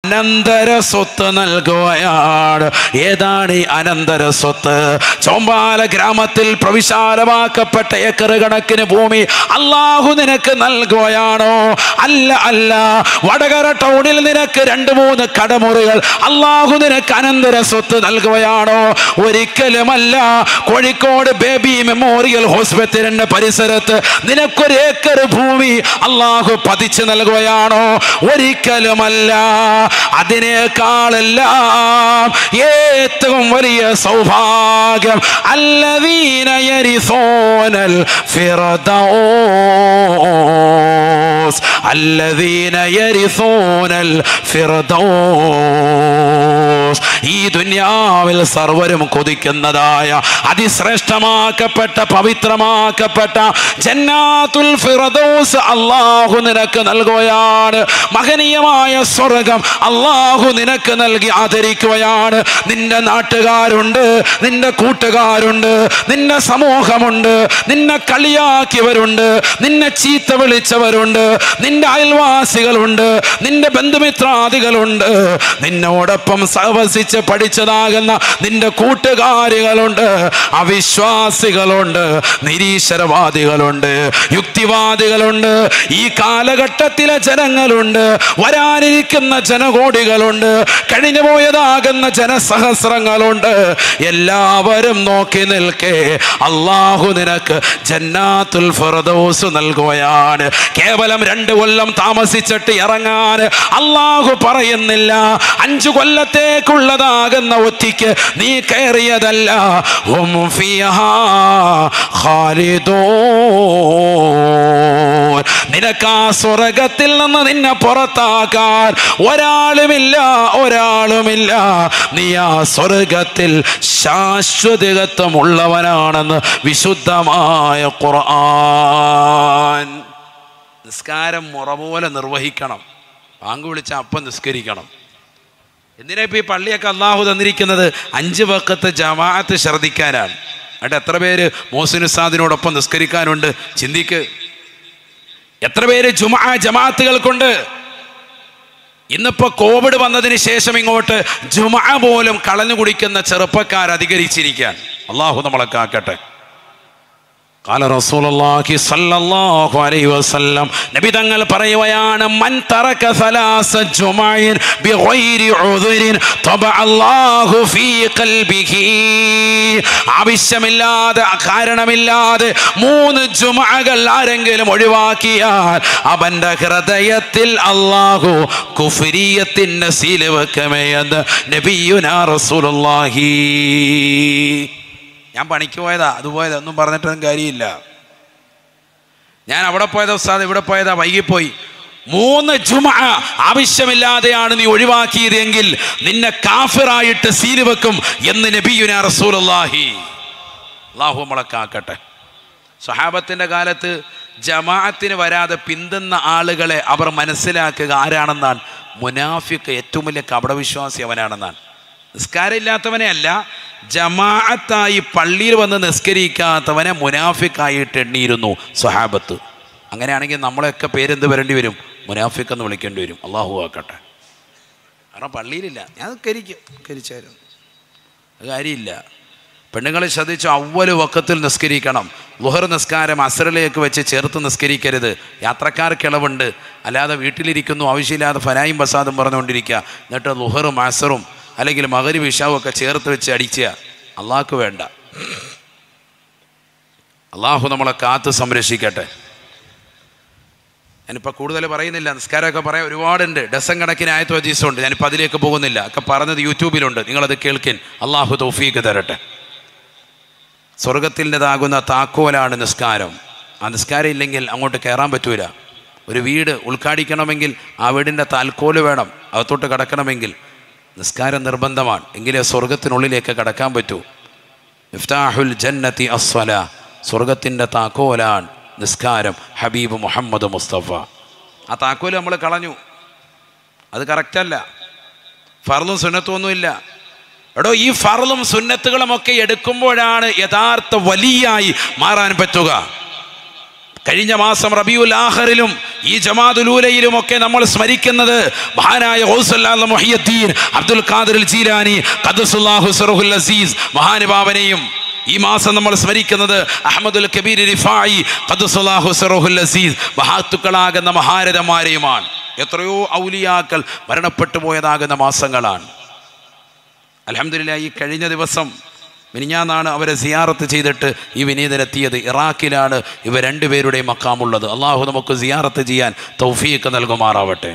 അനന്തര സ്വത്ത് നൽകുകയാണ് ഏതാണ് ഈ അനന്തര സ്വത്ത് ചോമ്പാല ഗ്രാമത്തിൽ പ്രവിശാലമാക്കപ്പെട്ട ഏക്കർ കണക്കിന് ഭൂമി അള്ളാഹു നിനക്ക് നൽകുകയാണോ അല്ല അല്ല വടകര ടൗണിൽ നിനക്ക് രണ്ട് മൂന്ന് കടമുറികൾ അള്ളാഹു നിനക്ക് അനന്തര സ്വത്ത് നൽകുകയാണോ ഒരിക്കലുമല്ല കോഴിക്കോട് ബേബി മെമ്മോറിയൽ ഹോസ്പിറ്റലിന്റെ പരിസരത്ത് നിനക്കൊരു ഏക്കർ ഭൂമി അള്ളാഹു പതിച്ചു നൽകുകയാണോ ഒരിക്കലുമല്ല അതിനേക്കാളെല്ലാം ഏറ്റവും വലിയ സൗഭാഗ്യം അല്ലവീന യരിസോനൽ ഫിറദൗസ് അല്ലവീന യരിസോനൽ ഫിറദൗസ് ഈ ദുന്യാവിൽ സർവരും കൊതിക്കുന്നതായ അതിശ്രേഷ്ഠമാക്കപ്പെട്ട പവിത്രമാക്കപ്പെട്ട ജന്നാത്തുൽ ഫിറദൗസ് അള്ളാഹു നിനക്ക് നൽകുകയാണ് മഹനീയമായ സ്വർഗം അള്ളാഹു നിനക്ക് നൽകി ആദരിക്കുകയാണ് നിന്റെ നാട്ടുകാരുണ്ട് നിന്റെ കൂട്ടുകാരുണ്ട് നിന്റെ സമൂഹമുണ്ട് നിന്നെ കളിയാക്കിയവരുണ്ട് നിന്നെ ചീത്ത വിളിച്ചവരുണ്ട് നിന്റെ അയൽവാസികളുണ്ട് നിന്റെ ബന്ധുമിത്രാദികളുണ്ട് നിന്നോടൊപ്പം സഹവസിച്ച് പഠിച്ചതാകുന്ന നിന്റെ കൂട്ടുകാരികളുണ്ട് അവിശ്വാസികളുണ്ട് നിരീശ്വരവാദികളുണ്ട് യുക്തിവാദികളുണ്ട് ഈ കാലഘട്ടത്തിലെ ജനങ്ങളുണ്ട് വരാനിരിക്കുന്ന ജനകോടികളുണ്ട് കഴിഞ്ഞു പോയതാകുന്ന ജനസഹസ്രങ്ങളുണ്ട് എല്ലാവരും നോക്കി നിൽക്കേ അള്ളാഹു നിനക്ക് ജന്നാത്തുൽ ഫിർദൗസ് നൽകുകയാണ് കേവലം രണ്ട് കൊല്ലം താമസിച്ചിട്ട് ഇറങ്ങാൻ അള്ളാഹു പറയുന്നില്ല അഞ്ചു കൊല്ലത്തേക്കുള്ളതാകുന്ന ഒത്തിക്ക് നീ കയറിയതല്ല ഹും ഫിയഹാ ഖാലിദൂൻ നിനക്ക് ആ സ്വർഗത്തിൽ നിന്ന് നിന്നെ പുറത്താക്കാൻ ഒരാളുമില്ല ഒരാളുമില്ല നീ ആ സ്വർഗത്തിൽ ശാശ്വതത്വമുള്ളവനാണെന്ന് വിശുദ്ധമായ ഖുർആൻ നിസ്കാരം മുറ പോലെ നിർവഹിക്കണം പാങ്ക് വിളിച്ച അപ്പം നിസ്കരിക്കണം എന്തിനാ ഇപ്പൊ ഈ പള്ളിയൊക്കെ അള്ളാഹു തന്നിരിക്കുന്നത് അഞ്ച് വക്കത്ത് ജമാഅത്ത് ശ്രദ്ധിക്കാനാണ് എന്നിട്ട് എത്ര പേര് മോസിനുസാദിനോടൊപ്പം നിസ്കരിക്കാനുണ്ട് ചിന്തിക്ക് എത്ര പേര് ജുമാ ജമാഅത്തുകൾക്കുണ്ട് ഇന്നിപ്പോ കോവിഡ് വന്നതിന് ശേഷം ഇങ്ങോട്ട് ജുമാ പോലും കളഞ്ഞു കുടിക്കുന്ന ചെറുപ്പക്കാർ അധികരിച്ചിരിക്കാൻ അള്ളാഹു നമ്മളെ കാക്കട്ടെ قال رسول الله صلى الله عليه وسلم നബി തങ്ങൾ പറയുകയാണ് മൻ തറക ثلاث جمع بغير عذر طبع الله في قلبه ആവശ്യമില്ലാതെ കാരണമില്ലാതെ മൂന്ന് ജുമകൾ ആരെങ്കിലും ഒഴിവാക്കിയാൽ അവന്റെ ഹൃദയത്തിൽ അള്ളാഹു കുഫരിയത്തിന്റെ സീല വെക്കമേ എന്ന് നബിയുനാ റസൂലുള്ളാഹി ഞാൻ പണിക്ക് പോയതാ അത് പോയതാ ഒന്നും പറഞ്ഞിട്ടൊന്നും കാര്യമില്ല ഞാൻ അവിടെ പോയതാ ഉസ്താദ് ഇവിടെ പോയതാ വൈകിപ്പോയി മൂന്ന് ജുമ ആവശ്യമില്ലാതെയാണ് നീ ഒഴിവാക്കിയതെങ്കിൽ നിന്നെ കാഫിറായിട്ട് സീല് വെക്കും എന്ന് നബിയുന റസൂലുള്ളാഹി അള്ളാഹു നമ്മളെ കാക്കട്ടെ സ്വഹാബത്തിൻ്റെ കാലത്ത് ജമാഅത്തിന് വരാതെ പിന്തുന്ന ആളുകളെ അവർ മനസ്സിലാക്കുക ആരാണെന്നാണ് മുനാഫിക്ക് ഏറ്റവും വലിയ കപടവിശ്വാസി അവനാണെന്നാണ് നിസ്കാരമില്ലാത്തവനെ അല്ല ജമാഅത്തായി പള്ളിയിൽ വന്ന് നിസ്കരിക്കാത്തവനെ മുനാഫിക്കായിട്ട് എണ്ണിയിരുന്നു സ്വഹാബത്ത് അങ്ങനെയാണെങ്കിൽ നമ്മളെയൊക്കെ പേരെന്ത് വരേണ്ടി വരും മുനാഫിക്ക് എന്ന് വിളിക്കേണ്ടി വരും അള്ളാഹു ആക്കട്ടെ കാരണം പള്ളിയിലില്ല ഞാൻ കരിക്കും കരിച്ചായിരുന്നു അത് കാര്യമില്ല പെണ്ണുങ്ങൾ ശ്രദ്ധിച്ചു അവല് വക്കത്തിൽ നിസ്കരിക്കണം ലുഹർ നിസ്കാരം അസറിലേക്ക് വെച്ച് ചേർത്ത് നിസ്കരിക്കരുത് യാത്രക്കാർക്ക് ഇളവുണ്ട് അല്ലാതെ വീട്ടിലിരിക്കുന്നു ആവശ്യമില്ലാതെ ഫനായും ബസാദും പറഞ്ഞുകൊണ്ടിരിക്കുക എന്നിട്ട് ലുഹറും അസറും അല്ലെങ്കിൽ മകരി വിഷാവും ഒക്കെ ചേർത്ത് വെച്ച് അടിക്കുക അള്ളാഹ്ക്ക് വേണ്ട അള്ളാഹു നമ്മളെ കാത്ത് സംരക്ഷിക്കട്ടെ ഞാനിപ്പോൾ കൂടുതൽ പറയുന്നില്ല നിസ്കാരമൊക്കെ പറയാൻ ഒരുപാടുണ്ട് ഡസൻ കണക്കിന് ആയത്ത് ഹദീസുണ്ട് ഞാനിപ്പോൾ അതിലേക്ക് പോകുന്നില്ല ഒക്കെ പറഞ്ഞത് യൂട്യൂബിലുണ്ട് നിങ്ങളത് കേൾക്കിൻ അള്ളാഹു തൗഫീക്ക് തരട്ടെ സ്വർഗത്തിൻ്റെതാകുന്ന താക്കോലാണ് നിസ്കാരം ആ നിസ്കാരം ഇല്ലെങ്കിൽ അങ്ങോട്ട് കയറാൻ പറ്റൂല ഒരു വീട് ഉദ്ഘാടിക്കണമെങ്കിൽ ആ വീടിൻ്റെ താൽക്കോല് വേണം അകത്തോട്ട് കടക്കണമെങ്കിൽ നിസ്കാരം നിർബന്ധമാണ് എങ്കിലേ സ്വർഗത്തിനുള്ളിലേക്ക് കടക്കാൻ പറ്റൂ മിഫ്താഹുൽ ജന്നത്തി അസ്വല സ്വർഗത്തിൻ്റെ താക്കോലാണ് നിസ്കാരം ഹബീബ് മുഹമ്മദ് മുസ്തഫ ആ താക്കോല് നമ്മൾ കളഞ്ഞു അത് കറക്റ്റല്ല ഫർളും സുന്നത്തും ഒന്നുമില്ല എടോ ഈ ഫർളും സുന്നത്തുകളും ഒക്കെ എടുക്കുമ്പോഴാണ് യഥാർത്ഥ വലിയായി മാറാൻ പറ്റുക കഴിഞ്ഞ മാസം റബിയുൽ ആഹറിലും ഈ ജമാതുലൂലയിലും ഒക്കെ നമ്മൾ സ്മരിക്കുന്നത് മഹാനായ ഗൗസുല്ലാഹ് മുഹിയുദ്ദീൻ അബ്ദുൽ ഖാദിർ ജീലാനി ഖദ്ദസുല്ലാഹു സറഹുൽ അസീസ് മഹാനുഭാവനെയും ഈ മാസം നമ്മൾ സ്മരിക്കുന്നത് അഹമ്മദുൽ കബീർ റിഫായി ഖദ്ദസുല്ലാഹു സറഹുൽ അസീസ് മഹാത്തുക്കളാകുന്ന മഹാരഥന്മാരെയുമാണ് എത്രയോ ഔലിയാക്കൾ മരണപ്പെട്ടു പോയതാകുന്ന മാസങ്ങളാണ് അലഹമില്ല ഈ കഴിഞ്ഞ ദിവസം മിനിഞ്ഞാന്നാണ് അവരെ സിയാറത്ത് ചെയ്തിട്ട് ഈ വിനീതനെത്തിയത് ഇറാഖിലാണ് ഇവർ രണ്ടുപേരുടെയും മക്കാമുള്ളത് അള്ളാഹു നമുക്ക് സിയാറത്ത് ചെയ്യാൻ തൗഫീക്ക് നൽകുമാറാവട്ടെ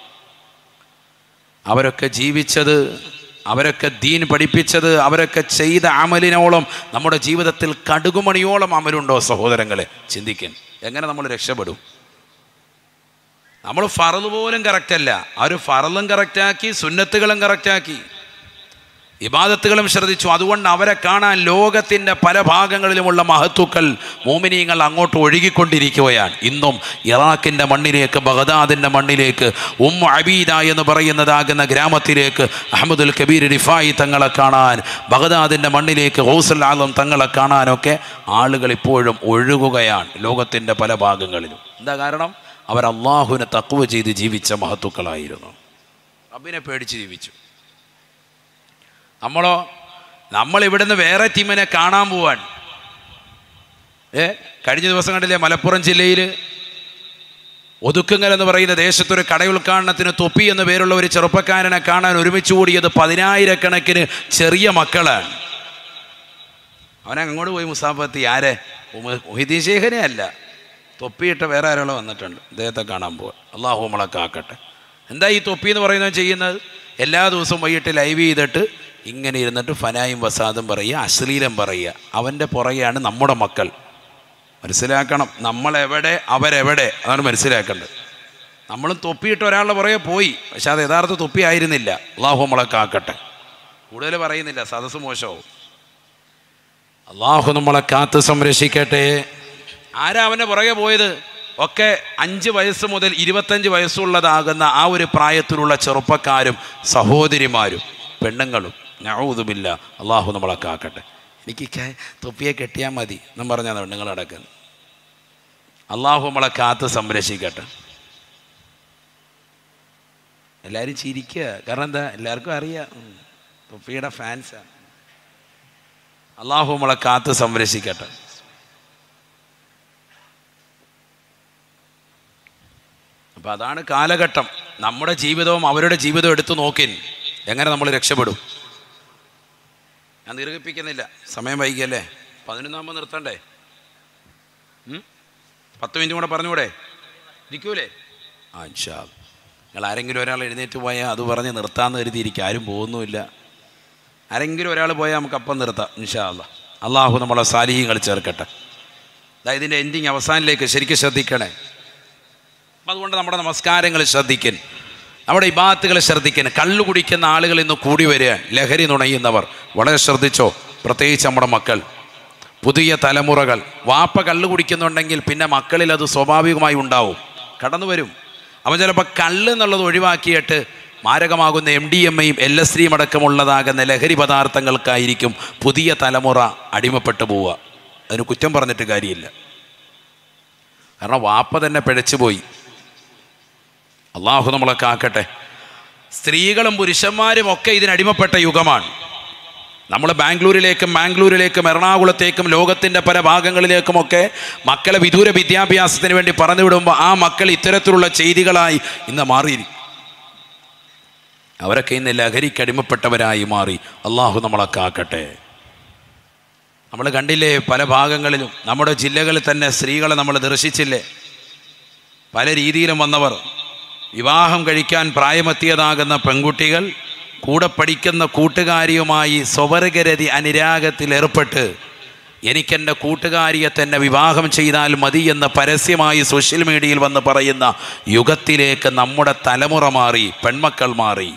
അവരൊക്കെ ജീവിച്ചത് അവരൊക്കെ ദീൻ പഠിപ്പിച്ചത് അവരൊക്കെ ചെയ്ത അമലിനോളം നമ്മുടെ ജീവിതത്തിൽ കടുകുമണിയോളം അമലുണ്ടോ സഹോദരങ്ങളെ ചിന്തിക്കാൻ എങ്ങനെ നമ്മൾ രക്ഷപ്പെടും നമ്മൾ ഫറല് പോലും കറക്റ്റല്ല അവർ ഫറലും കറക്റ്റാക്കി സുന്നത്തുകളും കറക്റ്റാക്കി ഇബാദത്തുകളും ശ്രദ്ധിച്ചു അതുകൊണ്ട് അവരെ കാണാൻ ലോകത്തിൻ്റെ പല ഭാഗങ്ങളിലുമുള്ള മഹത്തുക്കൾ മോമിനിയങ്ങൾ അങ്ങോട്ട് ഒഴുകിക്കൊണ്ടിരിക്കുകയാണ് ഇന്നും ഇറാഖിൻ്റെ മണ്ണിലേക്ക് ബഗദാദിൻ്റെ മണ്ണിലേക്ക് ഉം അബീദ എന്ന് പറയുന്നതാകുന്ന ഗ്രാമത്തിലേക്ക് അഹമ്മദുൽ കബീർ റിഫായി തങ്ങളെ കാണാൻ ബഗദാദിൻ്റെ മണ്ണിലേക്ക് ഹൗസുൽ ആലം തങ്ങളെ കാണാനൊക്കെ ആളുകൾ ഇപ്പോഴും ഒഴുകുകയാണ് ലോകത്തിൻ്റെ പല ഭാഗങ്ങളിലും എന്താ കാരണം അവർ അള്ളാഹുവിനെ തക്കുവ ചെയ്ത് ജീവിച്ച മഹത്തുക്കളായിരുന്നു റബ്ബിനെ പേടിച്ച് ജീവിച്ചു നമ്മളോ നമ്മൾ ഇവിടുന്ന് വേറെ ടീമിനെ കാണാൻ പോവാൻ ഏ കഴിഞ്ഞ ദിവസം കണ്ടില്ലേ മലപ്പുറം ജില്ലയിൽ ഒതുക്കുങ്ങൽ എന്ന് പറയുന്ന ദേശത്തൊരു കടയുൽക്കാണത്തിന് തൊപ്പി എന്ന പേരുള്ള ഒരു ചെറുപ്പക്കാരനെ കാണാൻ ഒരുമിച്ച് കൂടിയത് പതിനായിരക്കണക്കിന് ചെറിയ മക്കളാണ് അവനെ അങ്ങോട്ട് പോയി മുസാഫത്തി ആരെ മൊഹിദ്ദീൻ ശേഖനെ അല്ല തൊപ്പിയിട്ട വേറെ ആരോളോ വന്നിട്ടുണ്ട് അദ്ദേഹത്തെ കാണാൻ പോവാ അള്ളാഹു നമ്മളെ കാക്കട്ടെ എന്താ ഈ തൊപ്പി എന്ന് പറയുന്നത് ചെയ്യുന്നത് എല്ലാ ദിവസവും വൈകിട്ട് ലൈവ് ചെയ്തിട്ട് ഇങ്ങനെ ഇരുന്നിട്ട് ഫനായും വസാദും പറയുക അശ്ലീലം പറയുക അവൻ്റെ പുറകെയാണ് നമ്മുടെ മക്കൾ മനസ്സിലാക്കണം നമ്മളെവിടെ അവരെവിടെ അതാണ് മനസ്സിലാക്കേണ്ടത് നമ്മളും തൊപ്പിയിട്ട് ഒരാളുടെ പുറകെ പോയി പക്ഷെ അത് യഥാർത്ഥ തൊപ്പി ആയിരുന്നില്ല അള്ളാഹു നമ്മളെ കാക്കട്ടെ കൂടുതൽ പറയുന്നില്ല സദസ്സ് മോശവും അള്ളാഹു നമ്മളെ കാത്ത് സംരക്ഷിക്കട്ടെ ആരാ അവൻ്റെ പുറകെ പോയത് ഒക്കെ അഞ്ച് വയസ്സ് മുതൽ ഇരുപത്തഞ്ച് വയസ്സുള്ളതാകുന്ന ആ ഒരു പ്രായത്തിലുള്ള ചെറുപ്പക്കാരും സഹോദരിമാരും പെണ്ണുങ്ങളും ഞാവുതുമില്ല അള്ളാഹു നമ്മളെ കാക്കട്ടെ എനിക്ക് ക- തൊപ്പിയെ കെട്ടിയാൽ മതി എന്നും പറഞ്ഞാൽ പെണ്ണുങ്ങൾ അടക്കുന്നത് അള്ളാഹു നമ്മളെ കാത്ത് സംരക്ഷിക്കട്ടെ എല്ലാവരും ചിരിക്കുക കാരണം എന്താ എല്ലാവർക്കും അറിയാം ഉം. തൊപ്പിയുടെ ഫാൻസാണ് അള്ളാഹു നമ്മളെ കാത്ത് സംരക്ഷിക്കട്ടെ അപ്പം അതാണ് കാലഘട്ടം നമ്മുടെ ജീവിതവും അവരുടെ ജീവിതവും എടുത്തു നോക്കിൻ എങ്ങനെ നമ്മൾ രക്ഷപ്പെടും ഞാൻ ദീർഘിപ്പിക്കുന്നില്ല സമയം വൈകിയല്ലേ പതിനൊന്നാകുമ്പോൾ നിർത്തണ്ടേ ഉം? പത്ത് മിനിറ്റ് കൂടെ പറഞ്ഞുകൂടെ ഇരിക്കൂലേ ആ ഇൻഷാ അല്ലാ. നിങ്ങൾ ആരെങ്കിലും ഒരാൾ എഴുന്നേറ്റ് പോയാൽ അത് പറഞ്ഞ് നിർത്താമെന്ന് കരുതിയിരിക്കും ആരും പോകുന്നുമില്ല ആരെങ്കിലും ഒരാൾ പോയാൽ നമുക്ക് അപ്പം നിർത്താം ഇൻഷാ അല്ല അള്ളാഹു നമ്മളെ സാലിഹ്യങ്ങൾ ചേർക്കട്ടെ അതായത് ഇതിൻ്റെ എൻഡിങ് അവസാനിലേക്ക് ശരിക്കും ശ്രദ്ധിക്കണേ അപ്പം അതുകൊണ്ട് നമ്മുടെ നമസ്കാരങ്ങൾ ശ്രദ്ധിക്കൻ നമ്മുടെ ഇബാത്തുകൾ ശ്രദ്ധിക്കൻ കള്ളു കുടിക്കുന്ന ആളുകൾ ഇന്ന് കൂടി വരിക ലഹരി നുണയുന്നവർ വളരെ ശ്രദ്ധിച്ചോ പ്രത്യേകിച്ച് നമ്മുടെ മക്കൾ പുതിയ തലമുറകൾ വാപ്പ കള്ളു കുടിക്കുന്നുണ്ടെങ്കിൽ പിന്നെ മക്കളിൽ അത് സ്വാഭാവികമായി ഉണ്ടാവും കടന്നു വരും അവൻ ചിലപ്പോൾ കള്ള് എന്നുള്ളത് ഒഴിവാക്കിയിട്ട് മാരകമാകുന്ന എം ഡി എം എയും എൽ എസ് ഡിയും അടക്കമുള്ളതാകുന്ന ലഹരി പദാർത്ഥങ്ങൾക്കായിരിക്കും പുതിയ തലമുറ അടിമപ്പെട്ടു പോവുക അതിന് കുറ്റം പറഞ്ഞിട്ട് കാര്യമില്ല കാരണം വാപ്പ തന്നെ പിഴച്ചുപോയി അള്ളാഹു നമ്മളെ കാക്കട്ടെ സ്ത്രീകളും പുരുഷന്മാരും ഒക്കെ ഇതിനടിമപ്പെട്ട യുഗമാണ് നമ്മൾ ബാംഗ്ലൂരിലേക്കും മാംഗ്ലൂരിലേക്കും എറണാകുളത്തേക്കും ലോകത്തിൻ്റെ പല ഭാഗങ്ങളിലേക്കുമൊക്കെ മക്കളെ വിദൂര വിദ്യാഭ്യാസത്തിന് വേണ്ടി പറഞ്ഞു വിടുമ്പോൾ ആ മക്കൾ ഇത്തരത്തിലുള്ള ചെയ്തികളായി ഇന്ന് മാറിയിരിക്കും അവരൊക്കെ ഇന്ന് ലഹരിക്ക് അടിമപ്പെട്ടവരായി മാറി അള്ളാഹു നമ്മളെ കാക്കട്ടെ നമ്മൾ കണ്ടില്ലേ പല ഭാഗങ്ങളിലും നമ്മുടെ ജില്ലകളിൽ തന്നെ സ്ത്രീകളെ നമ്മൾ ദർശിച്ചില്ലേ പല രീതിയിലും വന്നവർ വിവാഹം കഴിക്കാൻ പ്രായമെത്തിയതാകുന്ന പെൺകുട്ടികൾ കൂടെ പഠിക്കുന്ന കൂട്ടുകാരിയുമായി സ്വവർഗരതി അനുരാഗത്തിൽ ഏർപ്പെട്ട് എനിക്കെൻ്റെ കൂട്ടുകാരിയെ തന്നെ വിവാഹം ചെയ്താൽ മതി എന്ന് പരസ്യമായി സോഷ്യൽ മീഡിയയിൽ വന്ന് പറയുന്ന യുഗത്തിലേക്ക് നമ്മുടെ തലമുറ മാറി പെൺമക്കൾ മാറി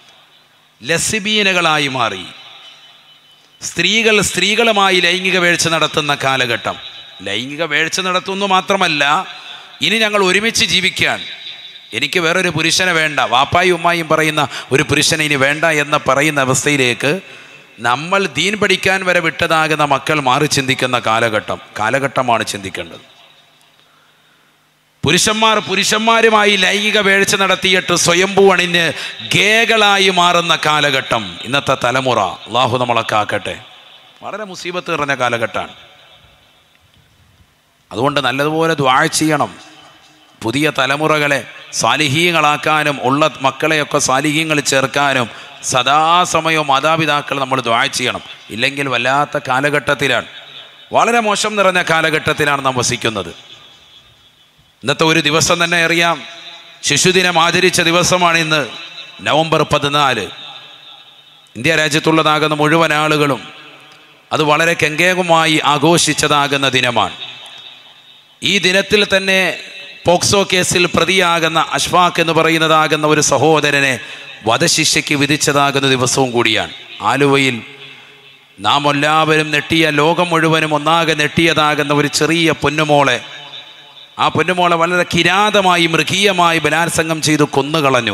ലസിബീനകളായി മാറി സ്ത്രീകൾ സ്ത്രീകളുമായി ലൈംഗിക വീഴ്ച നടത്തുന്ന കാലഘട്ടം ലൈംഗിക വീഴ്ച നടത്തുന്നു മാത്രമല്ല ഇനി ഞങ്ങൾ ഒരുമിച്ച് ജീവിക്കാൻ എനിക്ക് വേറൊരു പുരുഷനെ വേണ്ട വാപ്പായും ഉമ്മായും പറയുന്ന ഒരു പുരുഷനെ ഇനി വേണ്ട എന്ന് പറയുന്ന അവസ്ഥയിലേക്ക് നമ്മൾ ദീൻ പഠിക്കാൻ വരെ വിട്ടതാകുന്ന മക്കൾ മാറി ചിന്തിക്കുന്ന കാലഘട്ടം കാലഘട്ടമാണ് ചിന്തിക്കേണ്ടത് പുരുഷന്മാർ പുരുഷന്മാരുമായി ലൈംഗിക വേഴ്ച നടത്തിയിട്ട് സ്വയംഭൂ അണിഞ്ഞ് ഗേകളായി മാറുന്ന കാലഘട്ടം ഇന്നത്തെ തലമുറ അള്ളാഹു നമ്മളെ കാക്കട്ടെ വളരെ മുസീബത്ത് നിറഞ്ഞ കാലഘട്ടമാണ് അതുകൊണ്ട് നല്ലതുപോലെ ദ്വാഴ ചെയ്യണം പുതിയ തലമുറകളെ സാലിഹീങ്ങളാക്കാനും ഉള്ള മക്കളെയൊക്കെ സാലിഹീങ്ങൾ ചേർക്കാനും സദാസമയവും മാതാപിതാക്കൾ നമ്മൾ ദ്വാഴ ചെയ്യണം ഇല്ലെങ്കിൽ വല്ലാത്ത കാലഘട്ടത്തിലാണ് വളരെ മോശം നിറഞ്ഞ കാലഘട്ടത്തിലാണ് നാം വസിക്കുന്നത് ഇന്നത്തെ ഒരു ദിവസം തന്നെ അറിയാം ശിശുദിനം ആചരിച്ച ദിവസമാണ് ഇന്ന് നവംബർ പതിനാല് ഇന്ത്യ രാജ്യത്തുള്ളതാകുന്ന മുഴുവൻ ആളുകളും അത് വളരെ കെങ്കേകമായി ആഘോഷിച്ചതാകുന്ന ദിനമാണ് ഈ ദിനത്തിൽ തന്നെ പോക്സോ കേസിൽ പ്രതിയാകുന്ന അഷ്ഫാഖ് എന്ന് പറയുന്നതാകുന്ന ഒരു സഹോദരനെ വധശിക്ഷയ്ക്ക് വിധിച്ചതാകുന്ന ദിവസവും കൂടിയാണ് ആലുവയിൽ നാം എല്ലാവരും നെട്ടിയ ലോകം മുഴുവനും ഒന്നാകെ നെട്ടിയതാകുന്ന ഒരു ചെറിയ പൊന്നുമോളെ ആ പൊന്നുമോളെ വളരെ കിരാതമായി മൃഗീയമായി ബലാത്സംഗം ചെയ്തു കൊന്നുകളഞ്ഞു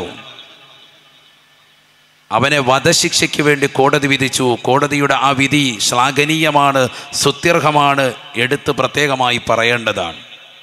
അവനെ വധശിക്ഷയ്ക്ക് വേണ്ടി കോടതി വിധിച്ചു കോടതിയുടെ ആ വിധി ശ്ലാഘനീയമാണ് സുത്യർഹമാണ് എടുത്ത് പ്രത്യേകമായി പറയേണ്ടതാണ്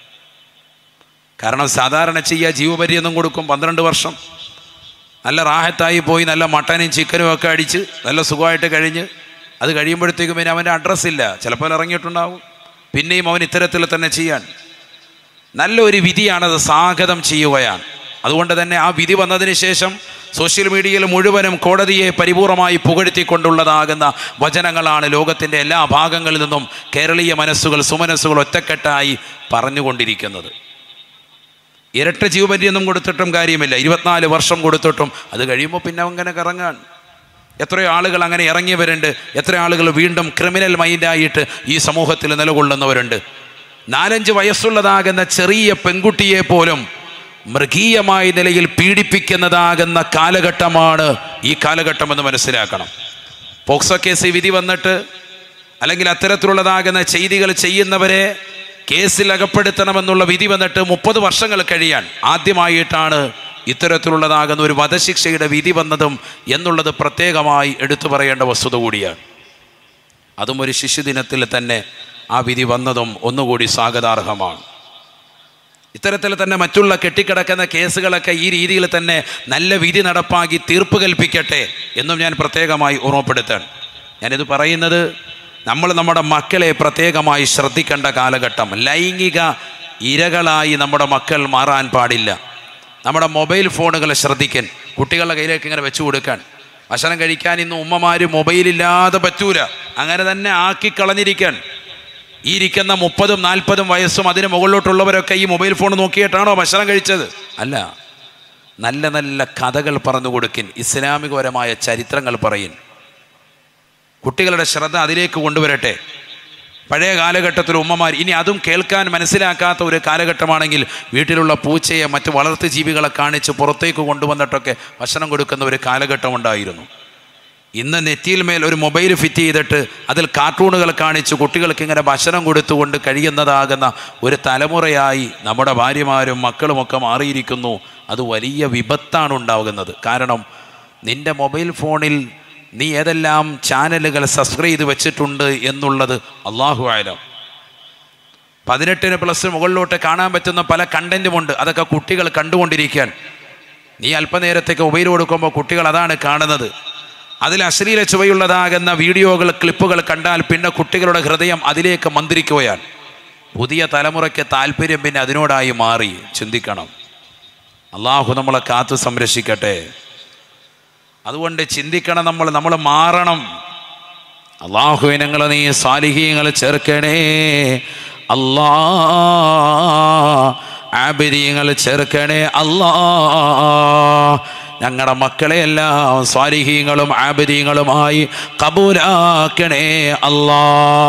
കാരണം സാധാരണ ചെയ്യുക ജീവപര്യന്തം കൊടുക്കും പന്ത്രണ്ട് വർഷം നല്ല റാഹത്തായി പോയി നല്ല മട്ടനും ചിക്കനും ഒക്കെ അടിച്ച് നല്ല സുഖമായിട്ട് കഴിഞ്ഞ് അത് കഴിയുമ്പോഴത്തേക്കും പിന്നെ അവൻ്റെ അഡ്രസ്സ് ഇല്ല ചിലപ്പോൾ ഇറങ്ങിയിട്ടുണ്ടാവും പിന്നെയും അവൻ ഇത്തരത്തിൽ തന്നെ ചെയ്യാൻ നല്ലൊരു വിധിയാണത് സ്വാഗതം ചെയ്യുകയാണ് അതുകൊണ്ട് തന്നെ ആ വിധി വന്നതിന് ശേഷം സോഷ്യൽ മീഡിയയിൽ മുഴുവനും കോടതിയെ പരിപൂർണമായി പുകഴ്ത്തിക്കൊണ്ടുള്ളതാകുന്ന വചനങ്ങളാണ് ലോകത്തിൻ്റെ എല്ലാ ഭാഗങ്ങളിൽ നിന്നും കേരളീയ മനസ്സുകൾ സുമനസ്സുകൾ ഒറ്റക്കെട്ടായി പറഞ്ഞുകൊണ്ടിരിക്കുന്നത് ഇരട്ട ജീവപര്യന്തം കൊടുത്തിട്ടും കാര്യമില്ല ഇരുപത്തിനാല് വർഷം കൊടുത്തിട്ടും അത് കഴിയുമ്പോൾ പിന്നെ അങ്ങനെ കറങ്ങാൻ എത്രയോ ആളുകൾ അങ്ങനെ ഇറങ്ങിയവരുണ്ട് എത്ര ആളുകൾ വീണ്ടും ക്രിമിനൽ മൈൻഡായിട്ട് ഈ സമൂഹത്തിൽ നിലകൊള്ളുന്നവരുണ്ട് നാലഞ്ച് വയസ്സുള്ളതാകുന്ന ചെറിയ പെൺകുട്ടിയെ പോലും മൃഗീയമായ നിലയിൽ പീഡിപ്പിക്കുന്നതാകുന്ന കാലഘട്ടമാണ് ഈ കാലഘട്ടം എന്ന് മനസ്സിലാക്കണം പോക്സോ കേസ് വിധി വന്നിട്ട് അല്ലെങ്കിൽ അത്തരത്തിലുള്ളതാകുന്ന ചെയ്തികൾ ചെയ്യുന്നവരെ കേസിൽ അകപ്പെടുത്തണമെന്നുള്ള വിധി വന്നിട്ട് മുപ്പത് വർഷങ്ങൾ കഴിയാൻ ആദ്യമായിട്ടാണ് ഇത്തരത്തിലുള്ളതാകുന്ന ഒരു വധശിക്ഷയുടെ വിധി വന്നതും എന്നുള്ളത് പ്രത്യേകമായി എടുത്തു പറയേണ്ട വസ്തുത കൂടിയാണ് അതും ഒരു ശിശുദിനത്തിൽ തന്നെ ആ വിധി വന്നതും ഒന്നുകൂടി സ്വാഗതാർഹമാണ് ഇത്തരത്തിൽ തന്നെ മറ്റുള്ള കെട്ടിക്കിടക്കുന്ന കേസുകളൊക്കെ ഈ രീതിയിൽ തന്നെ നല്ല വിധി നടപ്പാക്കി തീർപ്പ് കൽപ്പിക്കട്ടെ എന്നും ഞാൻ പ്രത്യേകമായി ഓർമ്മപ്പെടുത്താൻ ഞാനിത് പറയുന്നത് നമ്മൾ നമ്മുടെ മക്കളെ പ്രത്യേകമായി ശ്രദ്ധിക്കേണ്ട കാലഘട്ടം ലൈംഗിക ഇരകളായി നമ്മുടെ മക്കൾ മാറാൻ പാടില്ല നമ്മുടെ മൊബൈൽ ഫോണുകൾ ശ്രദ്ധിക്കാൻ കുട്ടികളുടെ കയ്യിലേക്ക് ഇങ്ങനെ വെച്ചു കൊടുക്കാൻ ഭക്ഷണം കഴിക്കാൻ ഇന്ന് ഉമ്മമാർ മൊബൈലില്ലാതെ പറ്റൂല അങ്ങനെ തന്നെ ആക്കി കളഞ്ഞിരിക്കാൻ ഈ ഇരിക്കുന്ന മുപ്പതും നാൽപ്പതും വയസ്സും അതിന് മുകളിലോട്ടുള്ളവരൊക്കെ ഈ മൊബൈൽ ഫോൺ നോക്കിയിട്ടാണോ ഭക്ഷണം കഴിച്ചത് അല്ല നല്ല നല്ല കഥകൾ പറഞ്ഞു കൊടുക്കിൻ ഇസ്ലാമികപരമായ ചരിത്രങ്ങൾ പറയിൻ കുട്ടികളുടെ ശ്രദ്ധ അതിലേക്ക് കൊണ്ടുവരട്ടെ പഴയ കാലഘട്ടത്തിൽ ഉമ്മമാർ ഇനി അതും കേൾക്കാൻ മനസ്സിലാക്കാത്ത ഒരു കാലഘട്ടമാണെങ്കിൽ വീട്ടിലുള്ള പൂച്ചയെ മറ്റ് വളർത്തു ജീവികളെ കാണിച്ച് പുറത്തേക്ക് കൊണ്ടുവന്നിട്ടൊക്കെ ഭക്ഷണം കൊടുക്കുന്ന ഒരു കാലഘട്ടം ഉണ്ടായിരുന്നു ഇന്ന് നെറ്റിയിൽ മേൽ ഒരു മൊബൈൽ ഫിറ്റ് ചെയ്തിട്ട് അതിൽ കാർട്ടൂണുകൾ കാണിച്ച് കുട്ടികൾക്ക് ഇങ്ങനെ ഭക്ഷണം കൊടുത്തുകൊണ്ട് കഴിയുന്നതാകുന്ന ഒരു തലമുറയായി നമ്മുടെ ഭാര്യമാരും മക്കളുമൊക്കെ മാറിയിരിക്കുന്നു അത് വലിയ വിപത്താണ് ഉണ്ടാകുന്നത് കാരണം നിന്റെ മൊബൈൽ ഫോണിൽ നീ ഏതെല്ലാം ചാനലുകൾ സബ്സ്ക്രൈബ് ചെയ്ത് വെച്ചിട്ടുണ്ട് എന്നുള്ളത് അള്ളാഹു ആയാലും പതിനെട്ടിന് പ്ലസ് മുകളിലോട്ട് കാണാൻ പറ്റുന്ന പല കണ്ടന്റുമുണ്ട് അതൊക്കെ കുട്ടികൾ കണ്ടുകൊണ്ടിരിക്കാൻ നീ അല്പനേരത്തേക്ക് മൊബൈൽ കൊടുക്കുമ്പോൾ കുട്ടികൾ അതാണ് കാണുന്നത് അതിൽ അശ്ലീല ചുവയുള്ളതാകുന്ന വീഡിയോകൾ ക്ലിപ്പുകൾ കണ്ടാൽ പിന്നെ കുട്ടികളുടെ ഹൃദയം അതിലേക്ക് മന്ത്രിക്കുകയാണ് പുതിയ തലമുറയ്ക്ക് താല്പര്യം പിന്നെ അതിനോടായി മാറി ചിന്തിക്കണം അള്ളാഹു നമ്മളെ കാത്തു സംരക്ഷിക്കട്ടെ അതുകൊണ്ട് ചിന്തിക്കണം നമ്മൾ നമ്മൾ മാറണം അള്ളാഹുവിനങ്ങൾ നീ സാലിഹീങ്ങൾ ചേർക്കണേ അല്ലാ ആബിരിയങ്ങൾ ചേർക്കണേ അല്ലാ ഞങ്ങളുടെ മക്കളെയെല്ലാം സ്വാലിഹീങ്ങളും ആബിരിയങ്ങളുമായി കബൂലാക്കണേ അല്ലാ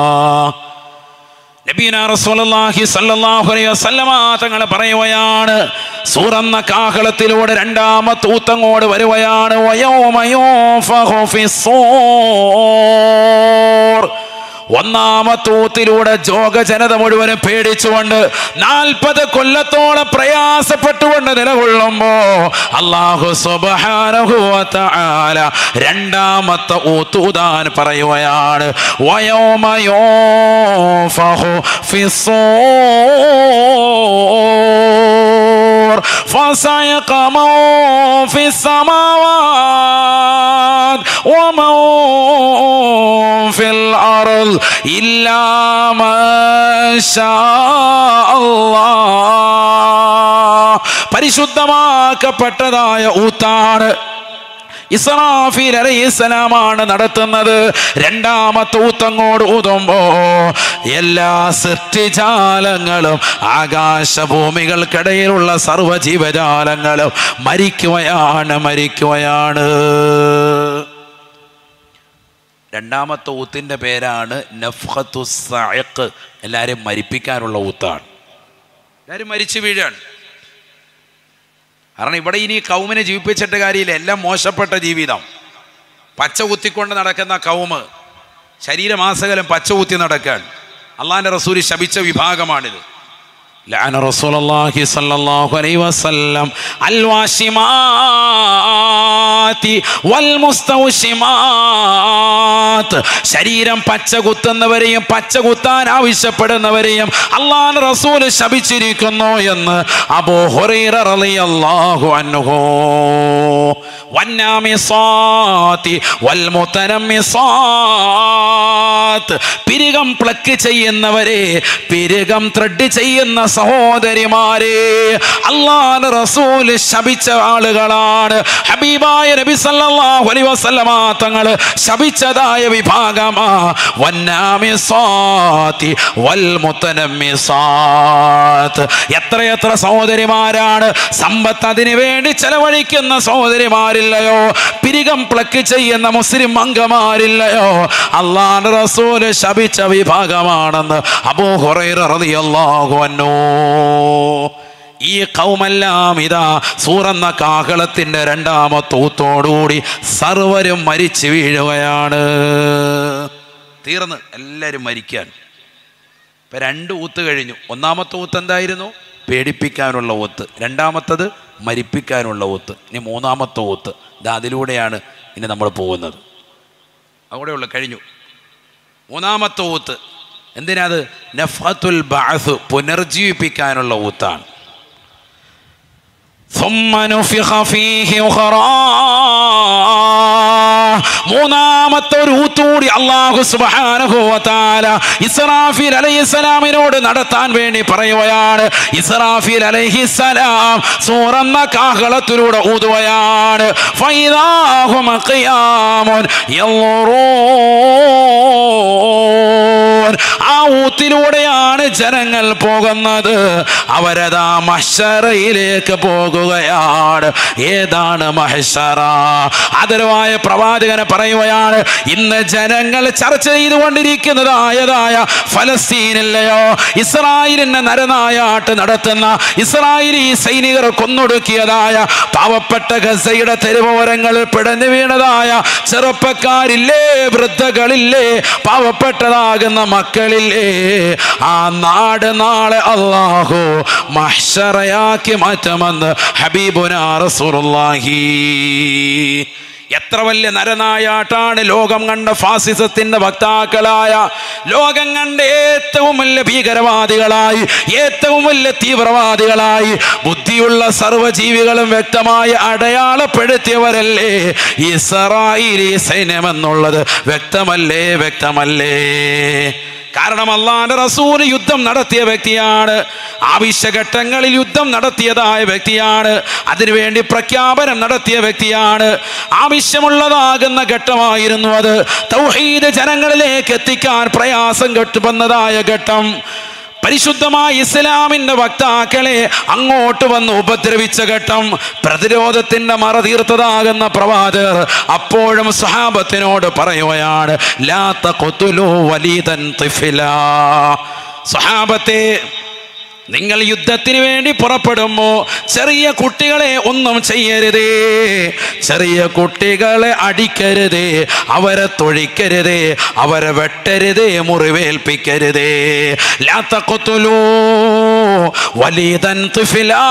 നബീന റസൂലുള്ളാഹി സ്വല്ലല്ലാഹു അലൈഹി വസല്ലമ തങ്ങൾ പറയുകയാണ് സൂറന്ന കാഹളത്തിലൂടെ രണ്ടാമത്തെ ഊത്തങ്ങോട് വരുകയാണ് വയൗമ യൂഫഖു ഫിസ്സൂർ ഒന്നാമത്തൂത്തിലൂടെ ജോഗ ജനത മുഴുവനും പേടിച്ചുകൊണ്ട് നാൽപ്പത് കൊല്ലത്തോളം പ്രയാസപ്പെട്ടുകൊണ്ട് നിലകൊള്ളുമ്പോ അള്ളാഹു സുബാനഹുല രണ്ടാമത്തെ ഊത്തൂതാൻ പറയുകയാണ് വയോമയോ ഫഹു ഫിസോർ فصعق من في السماوات ومن في الأرض إلا ما شاء الله പരിശുദ്ധമാക്കപ്പെട്ടതായ ഊത്താണ് ഇസ്രാഫീൽ അലൈഹിസ്സലാമാണ് നടത്തുന്നത് രണ്ടാമത്തെ ഊത്തങ്ങോട് ഊതുമ്പോ എല്ലാ സൃഷ്ടിജാലങ്ങളും ആകാശഭൂമികൾക്കിടയിലുള്ള സർവ്വജീവജാലങ്ങളും മരിക്കുകയാണ് മരിക്കുകയാണ് രണ്ടാമത്തെ ഊത്തിൻ്റെ പേരാണ് നഫ്ഹത്തു സഅഖ് എല്ലാവരെയും മരിപ്പിക്കാനുള്ള ഊത്താണ് എല്ലാവരും മരിച്ചു വീഴാണ് കാരണം ഇവിടെ ഇനി കൗമിനെ ജീവിപ്പിച്ചിട്ട് കാര്യമില്ല എല്ലാം മോശപ്പെട്ട ജീവിതം പച്ച കുത്തിക്കൊണ്ട് നടക്കുന്ന കൗമ് ശരീരമാസകലം പച്ച കുത്തി നടക്കാൻ അള്ളാഹിൻ്റെ റസൂല് ശപിച്ച വിഭാഗമാണിത് لعن رسول الله صلى الله عليه وسلم الواشمات والمستوشمات ശരീരം പച്ച കുത്തുന്നവരെയും പച്ച കുത്താൻ ആവശ്യപ്പെടുന്നവരെയും അള്ളാൻ റസൂൽ ശപിച്ചിരിക്കുന്നു എന്ന് അബൂ ഹുറൈറ റളിയല്ലാഹു അൻഹു വന്നാമിസാത്തി വൽമുതനമ്മിസാത്ത് പിരികം പ്ലക്ക് ചെയ്യുന്നവരെ പിരികം ത്രെഡ് ചെയ്യുന്ന സഹോദരിമാരെ അള്ളാഹ് റസൂൽ ശപിച്ച ആളുകളാണ് ഹബീബായ നബി സല്ലല്ലാഹു അലൈഹി വസല്ലമ തങ്ങൾ ശപിച്ചതായ വിഭാഗമാ വന്നാമിസാത്തി വൽമുതനമ്മിസാത്ത് എത്രയെത്ര സഹോദരിമാരാണ് സമ്പത്ത് അതിനു വേണ്ടി ചെലവഴിക്കുന്ന സഹോദരിമാരില്ലയോ പിരികം പ്ലക്ക് ചെയ്യുന്ന മുസ്ലിം അംഗമാരില്ലയോ അള്ളാഹ് റസൂല് ശപിച്ച വിഭാഗമാണെന്ന് അബൂ ഹുറൈറ റളിയല്ലാഹു അൻഹു ഈ കൗമെല്ലാം ഇതാ സൂറന്ന കാഹളത്തിന്റെ രണ്ടാമത്തെ ഊത്തോടുകൂടി സർവരും മരിച്ചു വീഴുകയാണ് തീർന്ന് എല്ലാവരും മരിക്കാൻ ഇപ്പം രണ്ട് ഊത്ത് കഴിഞ്ഞു ഒന്നാമത്തെ ഊത്ത് എന്തായിരുന്നു പേടിപ്പിക്കാനുള്ള ഊത്ത് രണ്ടാമത്തത് മരിപ്പിക്കാനുള്ള ഊത്ത് ഇനി മൂന്നാമത്തെ ഊത്ത് ഇത് അതിലൂടെയാണ് ഇനി നമ്മൾ പോകുന്നത് അവിടെയുള്ള കഴിഞ്ഞു മൂന്നാമത്തെ ഊത്ത് എന്തിനാത് നഫത്തുൽ ബാസ് പുനർജീവിപ്പിക്കാനുള്ള ഊത്താണ് ثم نفخ فيه أخرى മൂന്നാമത്തെ ഒരു ഊത്തൂടി അള്ളാഹു സുബ്ഹാനഹു വ തആല ഇസ്രാഫീൽ അലൈഹിസ്സലാമിനോട് നടത്താൻ വേണ്ടി പറയുകയാണ് ഇസ്രാഫീൽ അലൈഹിസ്സലാം സൂറന്ന കാഹളത്തിലൂടെ ഊതുകയാണ് ഫൈദാഹും ഖിയാമുൻ യൻളുറൂൻ ആ ഊത്തിലൂടെയാണ് ജനങ്ങൾ പോകുന്നത് അവരതാ മഹ്ശറയിലേക്ക് പോകുകയാണ് ഏതാണ് മഹ്ശറ ആദരവായ പ്രവാചകനെ പറയുകയാണ് ഇന്ന് ജനങ്ങൾ ചർച്ച ചെയ്തുകൊണ്ടിരിക്കുന്നതായതായ ഫലസ്തീനില്ലയോ ഇസ്രായേലിന്റെ നരനായാട്ട് നടത്തുന്ന ഇസ്രായേലി സൈനികർ കൊന്നൊടുക്കിയതായ പാവപ്പെട്ട ഗസയുടെ തെരുവോരങ്ങളിൽ പിടഞ്ഞു വീണതായ ചെറുപ്പക്കാരില്ലേ വൃദ്ധകളില്ലേ പാവപ്പെട്ടതാകുന്ന മക്കളില്ലേ ആ നാട് നാളെ അള്ളാഹു മഹ്ശറയാക്കി മാറ്റുമെന്ന് ഹബീബുനാ റസൂലുള്ളാഹി എത്ര വലിയ നരനായാട്ടാണ് ലോകം കണ്ട ഫാസിസത്തിന്റെ വക്താക്കളായ ലോകം കണ്ട ഏറ്റവും വലിയ ഭീകരവാദികളായി ഏറ്റവും വലിയ തീവ്രവാദികളായി ബുദ്ധിയുള്ള സർവ്വജീവികളും വ്യക്തമായി അടയാളപ്പെടുത്തിയവരല്ലേ ഇസ്രായേലി സൈന്യമെന്നുള്ളത് വ്യക്തമല്ലേ വ്യക്തമല്ലേ കാരണം അള്ളാന്റെ റസൂല് യുദ്ധം നടത്തിയ വ്യക്തിയാണ് ആവശ്യഘട്ടങ്ങളിൽ യുദ്ധം നടത്തിയതായ വ്യക്തിയാണ് അതിനുവേണ്ടി പ്രഖ്യാപനം നടത്തിയ വ്യക്തിയാണ് ആവശ്യമുള്ളതാകുന്ന ഘട്ടമായിരുന്നു അത് തൗഹീദ് ജനങ്ങളിലേക്ക് എത്തിക്കാൻ പ്രയാസം കെട്ടുവന്നതായ ഘട്ടം പരിശുദ്ധമായ ഇസ്ലാമിന്റെ വക്താക്കളെ അങ്ങോട്ട് വന്ന് ഉപദ്രവിച്ച ഘട്ടം പ്രതിരോധത്തിന്റെ മറ തീർത്തതാകുന്ന പ്രവാചകർ അപ്പോഴും സ്വഹാബത്തിനോട് പറയുകയാണ് ലാ തഖ്തുലൂ വലീദൻ തിഫ്ലാ സ്വഹാബത്തെ നിങ്ങൾ യുദ്ധത്തിന് വേണ്ടി പുറപ്പെടുമ്പോ ചെറിയ കുട്ടികളെ ഒന്നും ചെയ്യരുതേ ചെറിയ കുട്ടികളെ അടിക്കരുതേ അവരെ തൊഴിക്കരുതേ അവരെ വെട്ടരുതേ മുറിവേൽപ്പിക്കരുതേ ലാത്തക്കൊത്തുലൂ വലിയതൻ തുഫിലാ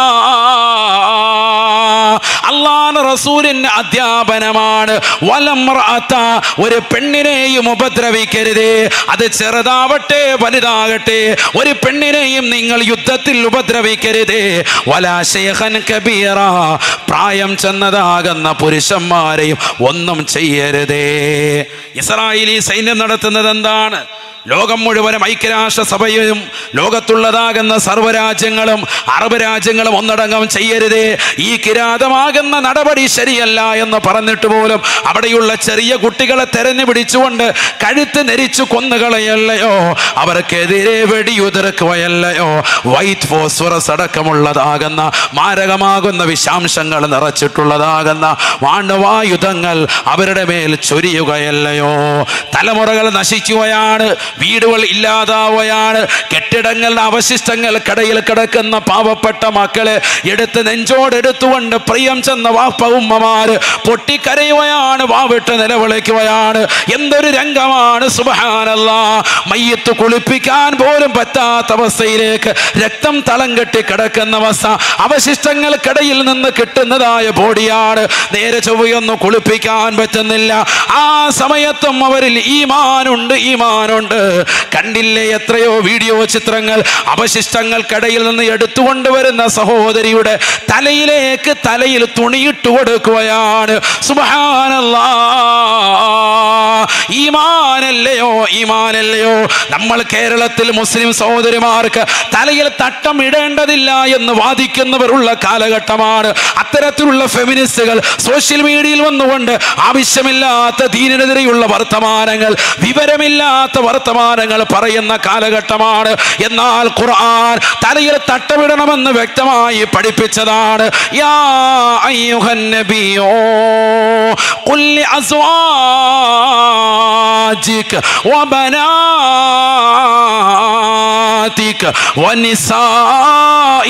അള്ളാൻ റസൂലിന്റെ അധ്യാപനമാണ് വലമ്രഅത്ത ഒരു പെണ്ണിനെയും ഉപദ്രവിക്കരുതേ അത് ചെറുതാവട്ടെ വലുതാകട്ടെ ഒരു പെണ്ണിനെയും നിങ്ങൾ യുദ്ധത്തിൽ ഉപദ്രവിക്കരുതേ വലാശേഖൻ കബീറ പ്രായം ചെന്നതാകുന്ന പുരുഷന്മാരെയും ഒന്നും ചെയ്യരുതേ ഇസ്രായേലി സൈന്യം നടത്തുന്നത് എന്താണ് ലോകം മുഴുവനും ഐക്യരാഷ്ട്ര സഭയും ലോകത്തുള്ളതാകുന്ന സർവ്വരാജ്യങ്ങളും അറബ് രാജ്യങ്ങളും ഒന്നടങ്കം ചെയ്യരുതേ ഈ കിരാതമാകുന്ന നടപടി ശരിയല്ല എന്ന് പറഞ്ഞിട്ട് പോലും അവിടെയുള്ള ചെറിയ കുട്ടികളെ തെരഞ്ഞു പിടിച്ചുകൊണ്ട് കഴുത്ത് നെരിച്ചു കൊന്നുകളയല്ലയോ അവർക്കെതിരെ വെടിയുതിർക്കുകയല്ലയോ വൈറ്റ് ഫോസ്ഫറസ് അടക്കമുള്ളതാകുന്ന മാരകമാകുന്ന വിഷാംശങ്ങൾ നിറച്ചിട്ടുള്ളതാകുന്ന വാണവായുധങ്ങൾ അവരുടെ മേൽ ചൊരിയുകയല്ലയോ തലമുറകൾ നശിക്കുകയാണ് വീടുകൾ ഇല്ലാതാവുകയാണ് കെട്ടിടങ്ങളുടെ അവശിഷ്ടങ്ങൾ കടയിൽ കിടക്കുന്ന പാവപ്പെട്ട മക്കളെ എടുത്ത് നെഞ്ചോടെടുത്തുകൊണ്ട് പ്രിയം ചെന്ന വാപ്പ ഉമ്മമാര് പൊട്ടിക്കരയുകയാണ് വാവിട്ട് നിലവിളിക്കുകയാണ് എന്തൊരു രംഗമാണ് സുബഹാനല്ല മയ്യത്ത് കുളിപ്പിക്കാൻ പോലും പറ്റാത്ത അവസ്ഥയിലേക്ക് രക്തം തളം കെട്ടി കിടക്കുന്ന അവസ്ഥ അവശിഷ്ടങ്ങൾക്കിടയിൽ നിന്ന് കിട്ടുന്നതായ ബോഡിയാണ് നേരെ ചൊവ്വയൊന്നും കുളിപ്പിക്കാൻ പറ്റുന്നില്ല ആ സമയത്തും അവരിൽ ഈമാനുണ്ട് ഈമാനുണ്ട് കണ്ടില്ലേ എത്രയോ വീഡിയോ ചിത്രങ്ങൾ അവശിഷ്ടങ്ങൾക്കിടയിൽ നിന്ന് എടുത്തുകൊണ്ടുവരുന്ന സഹോദരിയുടെ തലയിലേക്ക് തലയിൽ തുണിയിട്ട് കൊടുക്കുകയാണ് സുബഹാനല്ലാ ഈമാനല്ലയോ ഈമാനല്ലയോ നമ്മൾ കേരളത്തിൽ മുസ്ലിം സഹോദരിമാർക്ക് തലയിൽ തട്ടം ഇടേണ്ടതില്ല എന്ന് വാദിക്കുന്നവരുള്ള കാലഘട്ടമാണ് അത്തരത്തിലുള്ള ഫെമിനിസ്റ്റുകൾ സോഷ്യൽ മീഡിയയിൽ വന്നുകൊണ്ട് ആവശ്യമില്ലാത്ത ദീനിനെതിരെയുള്ള വർത്തമാനങ്ങൾ വിവരമില്ലാത്ത വർത്തമാനങ്ങൾ പറയുന്ന കാലഘട്ടമാണ് എന്നാൽ ഖുർആൻ തലയിൽ തട്ടമിടണമെന്ന് വ്യക്തമായി പഠിപ്പിച്ചതാണ് യാ അയ്യുഹൻ നബിയോ قل لأزواجك وبناتك ونساء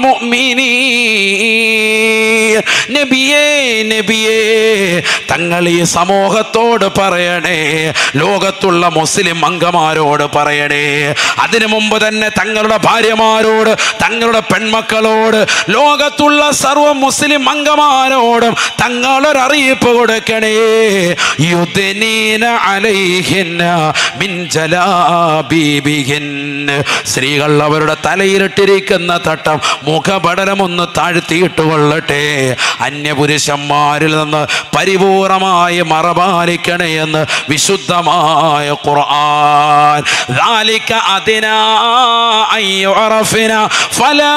المؤمنين നബിയേ നബിയേ തങ്ങൾ ഈ സമൂഹത്തോട് പറയണേ ലോകത്തുള്ള മുസ്ലിം അംഗമാരോട് പറയണേ അതിനു മുമ്പ് തന്നെ തങ്ങളുടെ ഭാര്യമാരോട് തങ്ങളുടെ പെൺമക്കളോട് ലോകത്തുള്ള സർവ്വ മുസ്ലിം അംഗമാരോടും തങ്ങളൊരറിയിപ്പ് കൊടുക്കണേ യുദ്ധനീന അലൈഹിന്ന മിൻ ജലാബീബിഹിന്ന സ്ത്രീകൾ അവരുടെ തലയിലിട്ടിരിക്കുന്ന തട്ടം മുഖപടലം ഒന്ന് താഴ്ത്തിയിട്ട് കൊള്ളട്ടെ അന്യപുരുഷന്മാരിൽ നിന്ന് പരിപൂർണമായി മറപാലിക്കണേ എന്ന് വിശുദ്ധമായ ഖുർആൻ ذلك أدنى أن يعرفنا فلا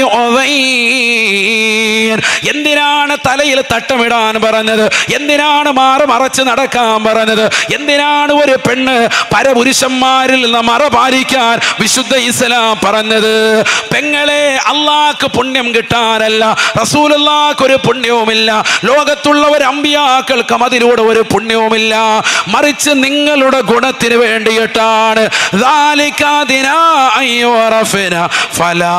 يؤذين എന്തിനാണ് തലയിൽ തട്ടമിടാൻ പറഞ്ഞത് എന്തിനാണ് മാറ് മറച്ച് നടക്കാൻ പറഞ്ഞത് എന്തിനാണ് ഒരു പെണ്ണ് പരപുരുഷന്മാരിൽ നിന്ന് മറ പാലിക്കാൻ വിശുദ്ധ ഇസ്ലാം പറഞ്ഞത് പെങ്ങളെ അള്ളാഹ്ക്ക് പുണ്യം കിട്ടാനല്ല റസൂലുള്ളാഹ്ക്ക് ഒരു പുണ്യവുമില്ല ലോകത്തുള്ള ഒരു അമ്പിയാക്കൾക്കും അതിലൂടെ ഒരു പുണ്യവുമില്ല മറിച്ച് നിങ്ങളുടെ ഗുണത്തിന് വേണ്ടിയിട്ടാണ് ذَلِكَ أَدْنَىٰ أَن يُعْرَفْنَ فَلَا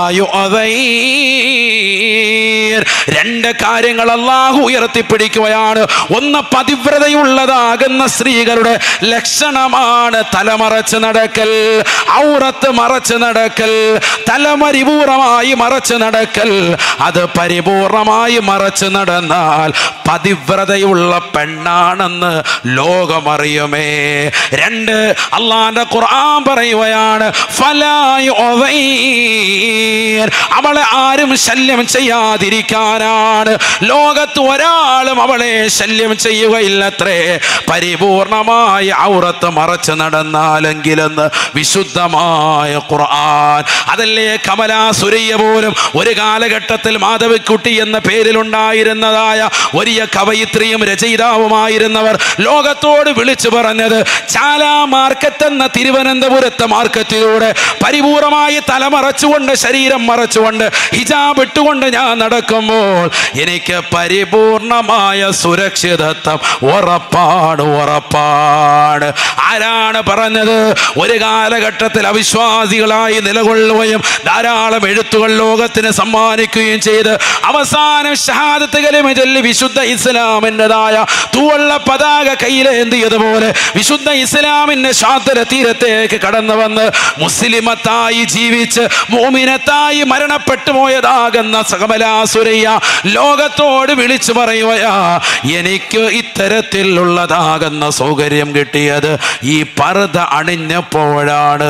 يُؤْذَيْنَ രണ്ട് കാര്യങ്ങൾ അള്ളാഹു ഉയർത്തിപ്പിടിക്കുകയാണ് ഒന്ന് പതിവ്രതയുള്ളതാകുന്ന സ്ത്രീകളുടെ ലക്ഷണമാണ് തലമറച്ച് നടക്കൽ ഔറത്ത് മറച്ച് നടക്കൽ തലമരിപൂർണമായി മറച്ച് നടക്കൽ അത് പരിപൂർണമായി മറച്ച് നടന്നാൽ പതിവ്രതയുള്ള പെണ്ണാണെന്ന് ലോകമറിയുമേ രണ്ട് അള്ളാന്റെ ഖുർആൻ പറയുകയാണ് ഫലായു ഒവൈർ. അവളെ ആരും ശല്യം ചെയ്യാതിരിക്കാനാണ് ലോകത്ത് ഒരാളും അവളെ ശല്യം ചെയ്യുകയില്ലത്രേ പരിപൂർണമായ ഔറത്ത് മറച്ച് നടന്നാലെങ്കിലെന്ന് വിശുദ്ധമായ ഖുർആൻ അതല്ലേ കമലാസുരയ്യ പോലും ഒരു കാലഘട്ടത്തിൽ മാധവിക്കുട്ടി എന്ന പേരിലുണ്ടായിരുന്നതായ വലിയ കവയിത്രിയും രചയി രചയിതാവുമായിരുന്നവർ ലോകത്തോട് വിളിച്ചു പറഞ്ഞത് ചാലാ മാർക്കറ്റ് എന്ന തിരുവനന്തപുരത്തെ മാർക്കറ്റിലൂടെ പരിപൂർണമായി തലമറച്ചുകൊണ്ട് ശരീരം മറച്ചുകൊണ്ട് ഹിജാബ് ഇട്ടുകൊണ്ട് ഞാൻ നടക്കുമ്പോൾ എനിക്ക് പരിപൂർണമായ സുരക്ഷിതത്വം ഉറപ്പാണ് ഉറപ്പാണ് ആരാണ് പറഞ്ഞത് ഒരു കാലഘട്ടത്തിൽ അവിശ്വാസികളായി നിലകൊള്ളുകയും ധാരാളം എഴുത്തുകൾ ലോകത്തിന് സമ്മാനിക്കുകയും ചെയ്ത് അവസാനം ഷഹാദത്ത് കലിമ ചൊല്ലി വിശുദ്ധ ഇസ്ലാമിൻ്റെതായ തൂവള്ള പതാക കയ്യിലേന്തിയതുപോലെ വിശുദ്ധ ഇസ്ലാമിൻ്റെ ശാന്തര തീരത്തേക്ക് കടന്നു വന്ന് മുസ്ലിമത്തായി ജീവിച്ച് മോമിനത്തായി മരണപ്പെട്ടു പോയതാകുന്ന സകമലാസുരയ്യ ലോകത്തോട് വിളിച്ചു പറയുകയാ എനിക്ക് ഇത്തരത്തിലുള്ളതാകുന്ന സൗകര്യം കിട്ടിയത് ഈ പർദ്ദ അണിഞ്ഞപ്പോഴാണ്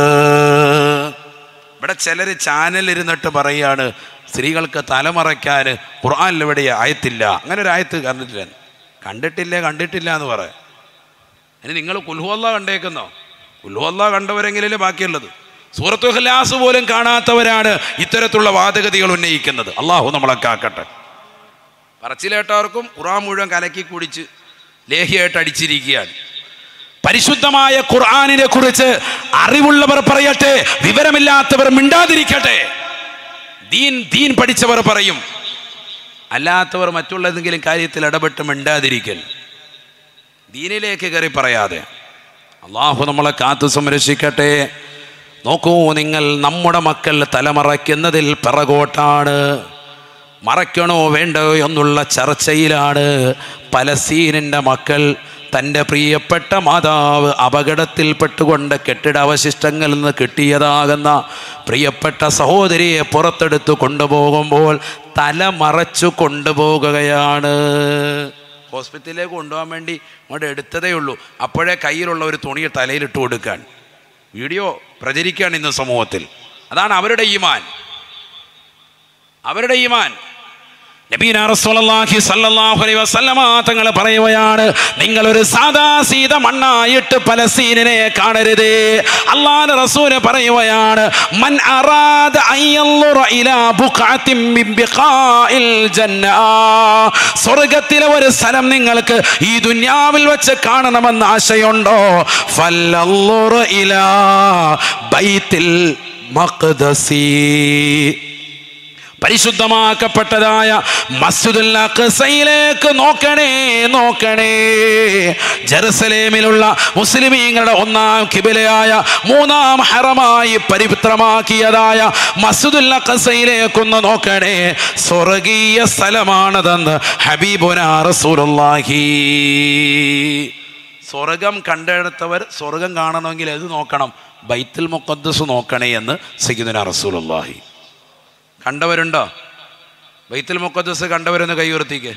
ഇവിടെ ചിലർ ചാനൽ ഇരുന്നിട്ട് പറയാണ് സ്ത്രീകൾക്ക് തലമറയ്ക്കാൻ ഖുർആനിൽ ഇവിടെ ആയത്തില്ല അങ്ങനെ ഒരു ആയത്ത് കണ്ടിട്ടില്ല കണ്ടിട്ടില്ല കണ്ടിട്ടില്ല എന്ന് പറ ഇനി നിങ്ങൾ കുൽഹുവല്ല കണ്ടേക്കുന്നോ കുൽഹുവല്ല കണ്ടവരെങ്കിലും ബാക്കിയുള്ളത് സൂറത്തു ഖലാസ് പോലും കാണാത്തവരാണ് ഇത്തരത്തിലുള്ള വാദഗതികൾ ഉന്നയിക്കുന്നത് അള്ളാഹു നമ്മളെ കാക്കട്ടെ പറച്ചിലേട്ടവർക്കും ഖുറാൻ മുഴുവൻ കലക്കി കുടിച്ച് ലേഹിയായിട്ട് അടിച്ചിരിക്കുകയാണ് പരിശുദ്ധമായ ഖുർആാനിനെ കുറിച്ച് അറിവുള്ളവർ പറയട്ടെ വിവരമില്ലാത്തവർ മിണ്ടാതിരിക്കട്ടെ ദീൻ ദീൻ പഠിച്ചവർ പറയും അല്ലാത്തവർ മറ്റുള്ള ഏതെങ്കിലും കാര്യത്തിൽ ഇടപെട്ട് മിണ്ടാതിരിക്കൽ ദീനിലേക്ക് കയറി പറയാതെ അള്ളാഹു നമ്മളെ കാത്തു സംരക്ഷിക്കട്ടെ നോക്കൂ നിങ്ങൾ നമ്മുടെ മക്കൾ തലമറയ്ക്കുന്നതിൽ പിറകോട്ടാണ് മറയ്ക്കണോ വേണ്ടോ എന്നുള്ള ചർച്ചയിലാണ് പലസ്തീനിൻ്റെ മക്കൾ തൻ്റെ പ്രിയപ്പെട്ട മാതാവ് അപകടത്തിൽപ്പെട്ടുകൊണ്ട് കെട്ടിടാവശിഷ്ടങ്ങളിൽ നിന്ന് കിട്ടിയതാകുന്ന പ്രിയപ്പെട്ട സഹോദരിയെ പുറത്തെടുത്ത് കൊണ്ടുപോകുമ്പോൾ തല മറച്ചു കൊണ്ടുപോകുകയാണ് ഹോസ്പിറ്റലിലേക്ക് കൊണ്ടുപോകാൻ വേണ്ടി അങ്ങോട്ട് എടുത്തതേ ഉള്ളൂ അപ്പോഴേ കയ്യിലുള്ള ഒരു തുണി തലയിലിട്ട് കൊടുക്കാൻ വീഡിയോ പ്രചരിക്കുകയാണ് ഇന്ന് സമൂഹത്തിൽ അതാണ് അവരുടെ ഈമാൻ അവരുടെ ഈമാൻ നബീന റസൂലുള്ളാഹി സ്വല്ലല്ലാഹു അലൈഹി വസല്ലമ തങ്ങൾ പറയുകയാണ് നിങ്ങൾ ഒരു സാദാ സീത മണ്ണായിട്ട് പലസ്തീനിനെ കാണരുത് അള്ളാഹുവിന്റെ റസൂല് പറയുകയാണ് മൻ അറാദ അൻ യൻളുറ ഇലാ ബുഖഅത്തിൻ മിൻ ബിഖാഇൽ ജന്ന സ്വർഗ്ഗത്തിലെ ഒരു സ്ഥലം നിങ്ങൾക്ക് ഈ ദുനിയാവിൽ വെച്ച് കാണണമെന്ന് ആശയുണ്ടോ ഫല്ലൻളുറ ഇലാ ബൈത്തിൽ മഖ്ദസി പരിശുദ്ധമാക്കപ്പെട്ടതായ മസ്ജിദുൽ അഖ്സയിലേക്ക് നോക്കണേ നോക്കണേ ജെറുസലേമിലുള്ള മുസ്ലിമീങ്ങളുടെ ഒന്നാം കിബിലയായ മൂന്നാം ഹറമായി പരിപുത്രമാക്കിയതായ മസ്ജിദുൽ അഖ്സയിലേക്കൊന്ന് നോക്കണേ സ്വർഗീയ സ്ഥലമാണതെന്ന് ഹബീബുന റസൂലുള്ളാഹി സ്വർഗം കണ്ടെടുത്തവർ സ്വർഗം കാണണമെങ്കിൽ ഏത് നോക്കണം ബൈത്തുൽ മുഖദ്ദസ് നോക്കണേ എന്ന് സയ്യിദുന റസൂലുള്ളാഹി കണ്ടവരുണ്ടോ ബൈത്തുൽ മുഖദ്ദസ് കണ്ടവരൊന്ന് കൈയുയർത്തിക്ക്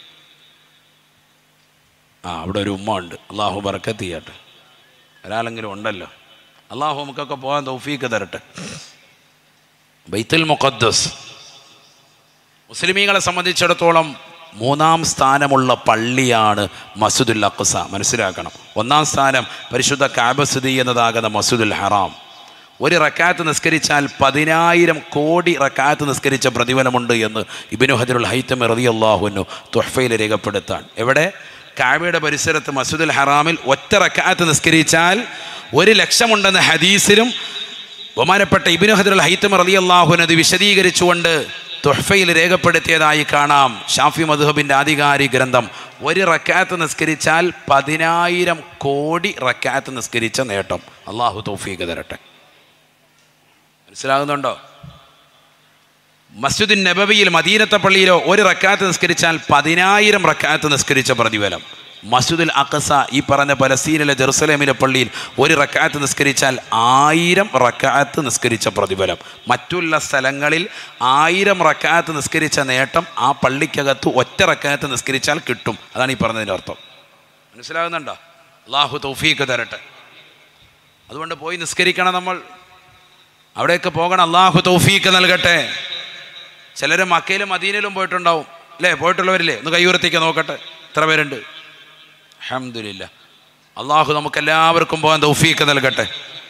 ആ അവിടെ ഒരു ഉമ്മ ഉണ്ട് അള്ളാഹു ബർക്കത്ത് ചെയ്യട്ടെ ഒരാളെങ്കിലും ഉണ്ടല്ലോ അള്ളാഹു നമുക്കൊക്കെ പോകാൻ തൗഫീക്ക് തരട്ടെ ബൈത്തുൽ മുഖദ്ദസ് മുസ്ലിമീങ്ങളെ സംബന്ധിച്ചിടത്തോളം മൂന്നാം സ്ഥാനമുള്ള പള്ളിയാണ് മസ്ജിദുൽ അഖ്സ മനസ്സിലാക്കണം ഒന്നാം സ്ഥാനം പരിശുദ്ധ കാബസ്ഥിതി എന്നതാകുന്ന മസ്ജിദുൽ ഹറാം ഒരു റക്കാത്ത് നിസ്കരിച്ചാൽ പതിനായിരം കോടി റക്കാത്ത് നിസ്കരിച്ച പ്രതിഫലമുണ്ട് എന്ന് ഇബിനു ഹജറുൽ ഹൈത്തം റതി അള്ളാഹുനു തുഹഫയിൽ രേഖപ്പെടുത്താൻ എവിടെ കാബയുടെ പരിസരത്ത് മസ്ജിദുൽ ഹറാമിൽ ഒറ്റ റക്കാത്ത് നിസ്കരിച്ചാൽ ഒരു ലക്ഷമുണ്ടെന്ന ഹദീസിലും ബഹുമാനപ്പെട്ട ഇബിനു ഹജറുൽ ഹൈത്തം റതി അള്ളാഹുന് അത് വിശദീകരിച്ചുകൊണ്ട് തുഹഫയിൽ രേഖപ്പെടുത്തിയതായി കാണാം ഷാഫി മധുഹബിൻ്റെ ആധികാരിക ഗ്രന്ഥം ഒരു റക്കാത്ത് നിസ്കരിച്ചാൽ പതിനായിരം കോടി റക്കാത്ത് നിസ്കരിച്ച നേട്ടം അള്ളാഹു തൗഫീഖ് തരട്ടെ മനസ്സിലാകുന്നുണ്ടോ മസ്ജിദുൻ നബവിയിൽ മദീനത്തെ പള്ളിയിലോ ഒരു റക്കാത്ത് നിസ്കരിച്ചാൽ പതിനായിരം റക്കാത്ത് നിസ്കരിച്ച പ്രതിഫലം മസ്ജിദുൽ അഖസ ഈ പറഞ്ഞ പലസ്തീനിലെ ജെറുസലേമിലെ പള്ളിയിൽ ഒരു റക്കാത്ത് നിസ്കരിച്ചാൽ ആയിരം റക്കാത്ത് നിസ്കരിച്ച പ്രതിഫലം മറ്റുള്ള സ്ഥലങ്ങളിൽ ആയിരം റക്കാത്ത് നിസ്കരിച്ച നേട്ടം ആ പള്ളിക്കകത്ത് ഒറ്റ റക്കാത്ത് നിസ്കരിച്ചാൽ കിട്ടും അതാണ് ഈ പറഞ്ഞതിൻ്റെ അർത്ഥം മനസ്സിലാകുന്നുണ്ടോ അള്ളാഹു തൗഫീഖ് തരട്ടെ അതുകൊണ്ട് പോയി നിസ്കരിക്കണം നമ്മൾ അവിടെയൊക്കെ പോകണം അള്ളാഹു തൗഫീക്ക് നൽകട്ടെ ചിലർ മക്കയിലും മദീനയിലും പോയിട്ടുണ്ടാവും അല്ലേ പോയിട്ടുള്ളവരില്ലേ ഒന്ന് കൈയുറത്തേക്ക് നോക്കട്ടെ എത്ര പേരുണ്ട് അഹമ്മദില്ല അള്ളാഹു നമുക്ക് എല്ലാവർക്കും പോകാൻ തൗഫീക്ക് നൽകട്ടെ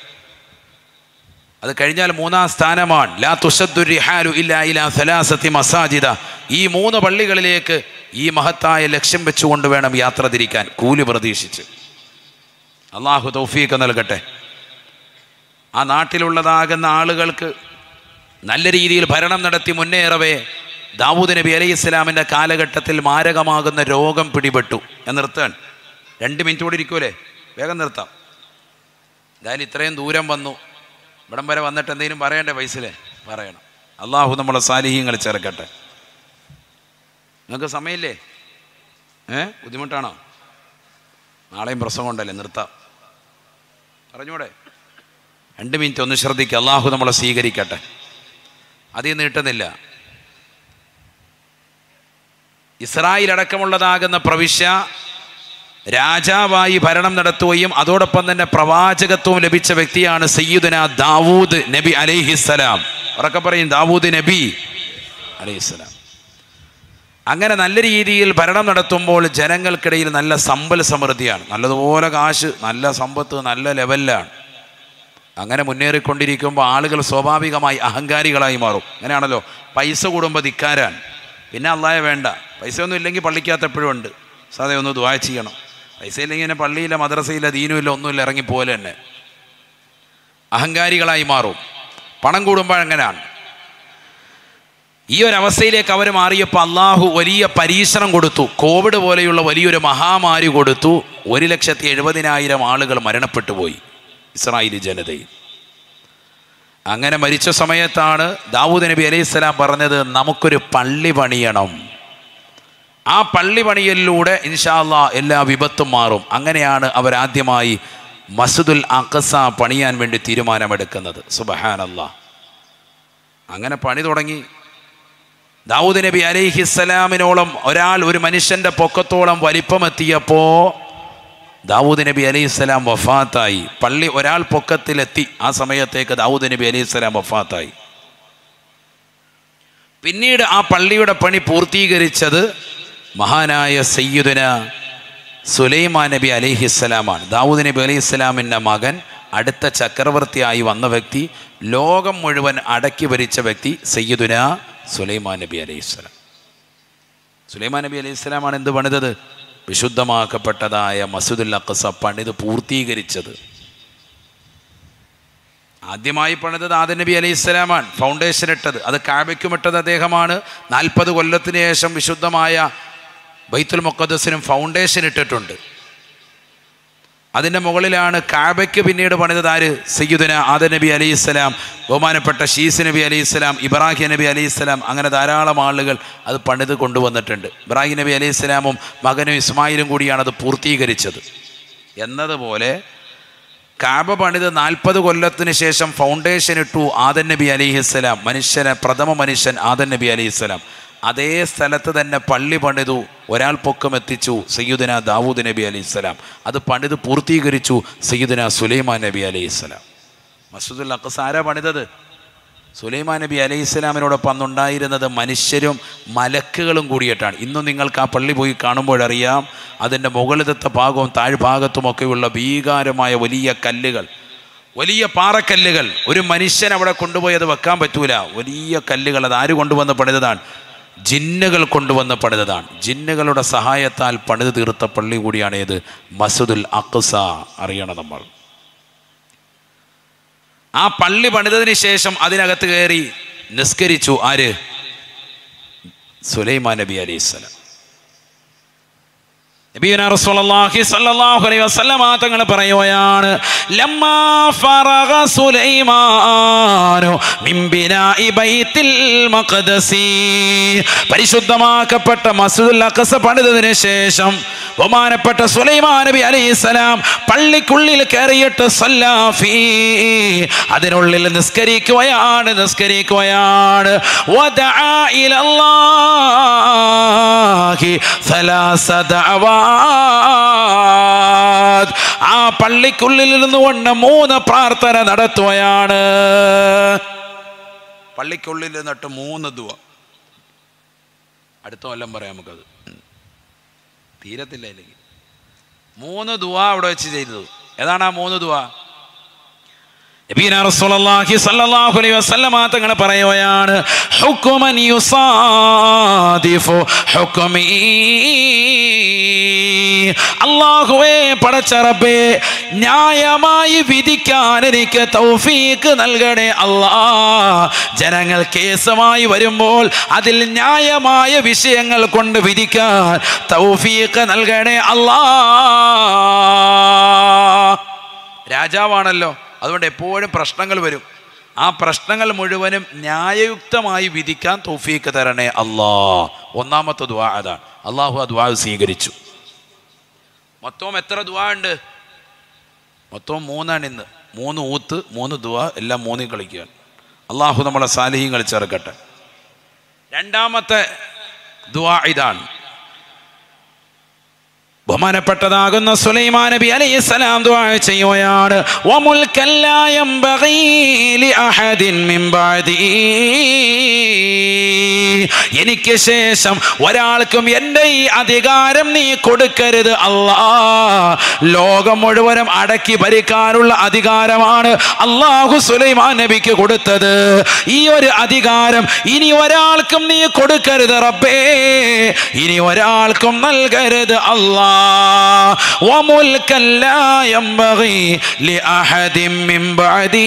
അത് കഴിഞ്ഞാൽ മൂന്നാം സ്ഥാനമാണ് ലാ തുഷദ്ദുരിഹാലു ഇല്ല ഇലാ സലാസത്തി മസാജിദ ഈ മൂന്ന് പള്ളികളിലേക്ക് ഈ മഹത്തായ ലക്ഷ്യം വെച്ചുകൊണ്ട് വേണം യാത്ര തിരിക്കാൻ കൂലി പ്രതീക്ഷിച്ച് അള്ളാഹു തൗഫീഖ് നൽകട്ടെ ആ നാട്ടിലുള്ളതാകുന്ന ആളുകൾക്ക് നല്ല രീതിയിൽ ഭരണം നടത്തി മുന്നേറവേ ദാവൂദ് നബി അലൈഹി ഇസ്ലാമിൻ്റെ കാലഘട്ടത്തിൽ മാരകമാകുന്ന രോഗം പിടിപെട്ടു ഞാൻ നിർത്താൻ രണ്ട് മിനിറ്റ് കൂടി ഇരിക്കൂലേ വേഗം നിർത്താം എന്തായാലും ഇത്രയും ദൂരം വന്നു ഇവിടം വരെ വന്നിട്ട് എന്തെങ്കിലും പറയണ്ടേ പൈസയിലെ പറയണം അള്ളാഹു നമ്മളെ സാലിഹ്യങ്ങൾ ചേർക്കട്ടെ നിങ്ങൾക്ക് സമയമില്ലേ ഏ ബുദ്ധിമുട്ടാണോ നാളെയും പ്രസവം ഉണ്ടല്ലേ നിർത്താം പറഞ്ഞൂടെ രണ്ട് മിനിറ്റ് ഒന്ന് ശ്രദ്ധിക്കുക അള്ളാഹു നമ്മളെ സ്വീകരിക്കട്ടെ അതിൽ നീട്ടുന്നില്ല ഇസ്രായേൽ അടക്കമുള്ളതാകുന്ന പ്രവിശ്യ രാജാവായി ഭരണം നടത്തുകയും അതോടൊപ്പം തന്നെ പ്രവാചകത്വം ലഭിച്ച വ്യക്തിയാണ് സയ്യിദുന ദാവൂദ് നബി അലൈഹിസ്സലാം ഉറക്കെ പറയും ദാവൂദ് നബി അലൈഹിസ്സലാം അങ്ങനെ നല്ല രീതിയിൽ ഭരണം നടത്തുമ്പോൾ ജനങ്ങൾക്കിടയിൽ നല്ല സമ്പൽ സമൃദ്ധിയാണ് നല്ലതുപോലെ കാശ് നല്ല സമ്പത്ത് നല്ല ലെവലിലാണ് അങ്ങനെ മുന്നേറിക്കൊണ്ടിരിക്കുമ്പോൾ ആളുകൾ സ്വാഭാവികമായി അഹങ്കാരികളായി മാറും അങ്ങനെയാണല്ലോ പൈസ കൂടുമ്പോൾ ധിക്കാരാൻ പിന്നെ അള്ളായ വേണ്ട പൈസ ഒന്നും ഇല്ലെങ്കിൽ പള്ളിക്കകത്ത് എപ്പോഴും ഉണ്ട് സാധേ ഒന്ന് ദ്വായ ചെയ്യണം പൈസ ഇല്ലെങ്കിൽ പിന്നെ പള്ളിയില്ല മദ്രസയില്ല ദീനുമില്ല ഒന്നുമില്ല ഇറങ്ങിപ്പോലെ തന്നെ അഹങ്കാരികളായി മാറും പണം കൂടുമ്പോൾ അങ്ങനെയാണ് ഈ ഒരു അവസ്ഥയിലേക്ക് അവർ മാറിയപ്പോൾ അള്ളാഹു വലിയ പരീക്ഷണം കൊടുത്തു കോവിഡ് പോലെയുള്ള വലിയൊരു മഹാമാരി കൊടുത്തു ഒരു ലക്ഷത്തി എഴുപതിനായിരം ആളുകൾ മരണപ്പെട്ടു പോയി ഇസ്രായേലി ജനതയിൽ അങ്ങനെ മരിച്ച സമയത്താണ് ദാവൂദ് നബി അലൈഹി സ്വലാം പറഞ്ഞത് നമുക്കൊരു പള്ളി പണിയണം ആ പള്ളി പണിയലിലൂടെ ഇൻഷാല്ല എല്ലാ വിപത്തും മാറും അങ്ങനെയാണ് അവരാദ്യമായി മസുദുൽ അഖസ പണിയാൻ വേണ്ടി തീരുമാനമെടുക്കുന്നത് സുബഹാനല്ല അങ്ങനെ പണി തുടങ്ങി ദാവൂദ് നബി അലൈഹിസ്സലാമിനോളം ഒരാൾ ഒരു മനുഷ്യൻ്റെ പൊക്കത്തോളം വലിപ്പമെത്തിയപ്പോൾ ദാവൂദ് നബി അലൈഹിസ്സലാം വഫാത്തായി പള്ളി ഒരാൾ പൊക്കത്തിലെത്തി ആ സമയത്തേക്ക് ദാവൂദ് നബി അലൈഹിസ്സലാം വഫാത്തായി പിന്നീട് ആ പള്ളിയുടെ പണി പൂർത്തീകരിച്ചത് മഹാനായ സയ്യിദുന സുലൈമാൻ നബി അലിഹിസ്സലാമാണ് ദാവൂദ് നബി അലിഹിസ്സലാമിൻ്റെ മകൻ അടുത്ത ചക്രവർത്തിയായി വന്ന വ്യക്തി ലോകം മുഴുവൻ അടക്കി ഭരിച്ച വ്യക്തി സയ്യിദുന സുലൈമാൻ നബി അലൈഹിസ്സലാം സുലൈമാൻ നബി അലൈഹിസ്സലാമാണ് എന്ത് പണിതത് വിശുദ്ധമാക്കപ്പെട്ടതായ മസൂദുൽ അഖസ പണിത് പൂർത്തീകരിച്ചത് ആദ്യമായി പണിതത് ആദൻ നബി അലൈഹി സ്വലാമാണ് ഫൗണ്ടേഷൻ ഇട്ടത് അത് കാബയ്ക്കും ഇട്ടത് അദ്ദേഹമാണ് നാൽപ്പത് കൊല്ലത്തിന് ശേഷം വിശുദ്ധമായ ബൈത്തുൽ മുഖദ്സിനും ഫൗണ്ടേഷൻ ഇട്ടിട്ടുണ്ട് അതിൻ്റെ മുകളിലാണ് കാബയ്ക്ക് പിന്നീട് പണിതത് ആര് സയ്യുദന ആദ നബി അലൈഹി സ്വലാം ബഹുമാനപ്പെട്ട ഷീസ് നബി അലൈഹി സ്വലാം ഇബ്രാഹിം നബി അലൈഹി സ്വലാം അങ്ങനെ ധാരാളം ആളുകൾ അത് പണിത് കൊണ്ടുവന്നിട്ടുണ്ട് ഇബ്രാഹിം നബി അലൈഹി സ്വലാമും മകനും ഇസ്മായിലും കൂടിയാണ് അത് പൂർത്തീകരിച്ചത് എന്നതുപോലെ കാബ പണിത് നാൽപ്പത് കൊല്ലത്തിന് ശേഷം ഫൗണ്ടേഷൻ ഇട്ടു ആദൻ നബി അലിഹിസ്സലാം മനുഷ്യനെ പ്രഥമ മനുഷ്യൻ ആദൻ നബി അലിഹിസ്സലാം അതേ സ്ഥലത്ത് തന്നെ പള്ളി പണിതു ഒരാൾ പൊക്കം എത്തിച്ചു സയ്യുദന ദാവൂദ് നബി അലിഹിസ്സലാം അത് പണിത് പൂർത്തീകരിച്ചു സയ്യുദന സുലൈമാൻ നബി അലിഹിസ്സലാം മസൂദുൽ അഖസ് ആരാ പണിതത് സുലൈമാൻ നബി അലൈഹി ഇസ്ലാമിനോടൊപ്പം അന്നുണ്ടായിരുന്നത് മനുഷ്യരും മലക്കുകളും കൂടിയിട്ടാണ് ഇന്നും നിങ്ങൾക്ക് ആ പള്ളി പോയി കാണുമ്പോഴറിയാം അതിൻ്റെ മുകളിലത്തെ ഭാഗവും താഴ്ഭാഗത്തുമൊക്കെയുള്ള ഭീകാരമായ വലിയ കല്ലുകൾ വലിയ പാറക്കല്ലുകൾ ഒരു മനുഷ്യൻ അവിടെ കൊണ്ടുപോയി അത് വെക്കാൻ പറ്റൂല വലിയ കല്ലുകൾ അത് ആര് കൊണ്ടുവന്ന് പണിതതാണ് ജിന്നുകൾ കൊണ്ടുവന്ന് പണിതതാണ് ജിന്നുകളുടെ സഹായത്താൽ പണിത് തീർത്ത പള്ളി കൂടിയാണ് ഏത് മസുദുൽ അഖ്സ അറിയണം നമ്മൾ ആ പള്ളി പണിതതിന് ശേഷം അതിനകത്ത് കയറി നിസ്കരിച്ചു ആര് സുലൈമാൻ നബി അലൈഹി സ്വലാം നബിയുന റസൂലുള്ളാഹി സ്വല്ലല്ലാഹു അലൈഹി വസല്ലമ തങ്ങൾ പറയുകയാണ് ലമ്മാ ഫറഗ സുലൈമാനു മിൻ ബിനാഇ ബൈത്തിൽ മഖ്ദസി പരിശുദ്ധമാക്കപ്പെട്ട മസ്ജിദുൽ അഖ്സ പണിതതിനു ശേഷം ബഹുമാനപ്പെട്ട സുലൈമാൻ നബി അലൈഹിസ്സലാം പള്ളിക്കുള്ളിൽ കയറിയിട്ട് സല്ലാഫി അതിനുള്ളിൽ നിസ്കരിക്കുകയാണ് നിസ്കരിക്കുകയാണ് വദആ ഇലല്ലാഹി സലാസ ദഅവാത് ആ പള്ളിക്കുള്ളിൽ നിന്നുകൊണ്ട് മൂന്ന് പ്രാർത്ഥന നടത്തുകയാണ് പള്ളിക്കുള്ളിൽ നിന്നിട്ട് മൂന്ന് ദുവ അടുത്ത കൊല്ലം പറയാം നമുക്കത് തീരത്തില്ല അല്ലെങ്കിൽ മൂന്ന് ദുവ അവിടെ വെച്ച് ചെയ്തത് ഏതാണ് ആ മൂന്ന് ദുവ നബീന റസൂലുള്ളാഹി സ്വല്ലല്ലാഹു അലൈഹി വസല്ലമ തങ്ങൾ പറയുകയാണ് ഹുക്കുമൻ യുസാദിഫു ഹുക്കുമീ അല്ലാഹുവേ പടച്ച റബ്ബേ ന്യായമായി വിധിക്കാൻ എനിക്ക് തൗഫീക്ക് നൽകണേ അല്ലാ ജനങ്ങൾ കേസുമായി വരുമ്പോൾ അതിൽ ന്യായമായ വിഷയങ്ങൾ കൊണ്ട് വിധിക്കാൻ തൗഫീക്ക് നൽകണേ അല്ലാ രാജാവാണല്ലോ അതുകൊണ്ട് എപ്പോഴും പ്രശ്നങ്ങൾ വരും ആ പ്രശ്നങ്ങൾ മുഴുവനും ന്യായയുക്തമായി വിധിക്കാൻ തൗഫീക്ക് തരണേ അല്ലാ ഒന്നാമത്തെ ദുആ അതാണ് അള്ളാഹു ആ ദുആ സ്വീകരിച്ചു മൊത്തം എത്ര ദുആ ഉണ്ട് മൊത്തം മൂന്നാണ് ഇന്ന് മൂന്ന് ഊത്ത് മൂന്ന് ദുആ എല്ലാം മൂന്നിൽ കളിക്കുകയാണ് അള്ളാഹു നമ്മളെ സാലിഹ്യം കളിച്ചിറക്കട്ടെ രണ്ടാമത്തെ ദുആ ഇതാണ് ബഹുമാനപ്പെട്ടതാകുന്ന സുലൈമാൻ നബി അലൈഹി സലാം ദുആ ചെയ്യുകയാണ് വമുൽക്കൻ ലാ യംബഗീ ലിഅഹദിൻ മിൻ ബഅദി എനിക്ക് ശേഷം ഒരാൾക്കും എൻ്റെ ഈ അധികാരം നീ കൊടുക്കരുത് അല്ലാ ലോകം മുഴുവനും അടക്കി ഭരിക്കാനുള്ള അധികാരമാണ് അള്ളാഹു സുലൈമാൻ നബിക്ക് കൊടുത്തത് ഈ ഒരു അധികാരം ഇനി ഒരാൾക്കും നീ കൊടുക്കരുത് റബ്ബേ ഇനി ഒരാൾക്കും നൽകരുത് അല്ലാ وملكا لا ينبغي لأحد من بعدي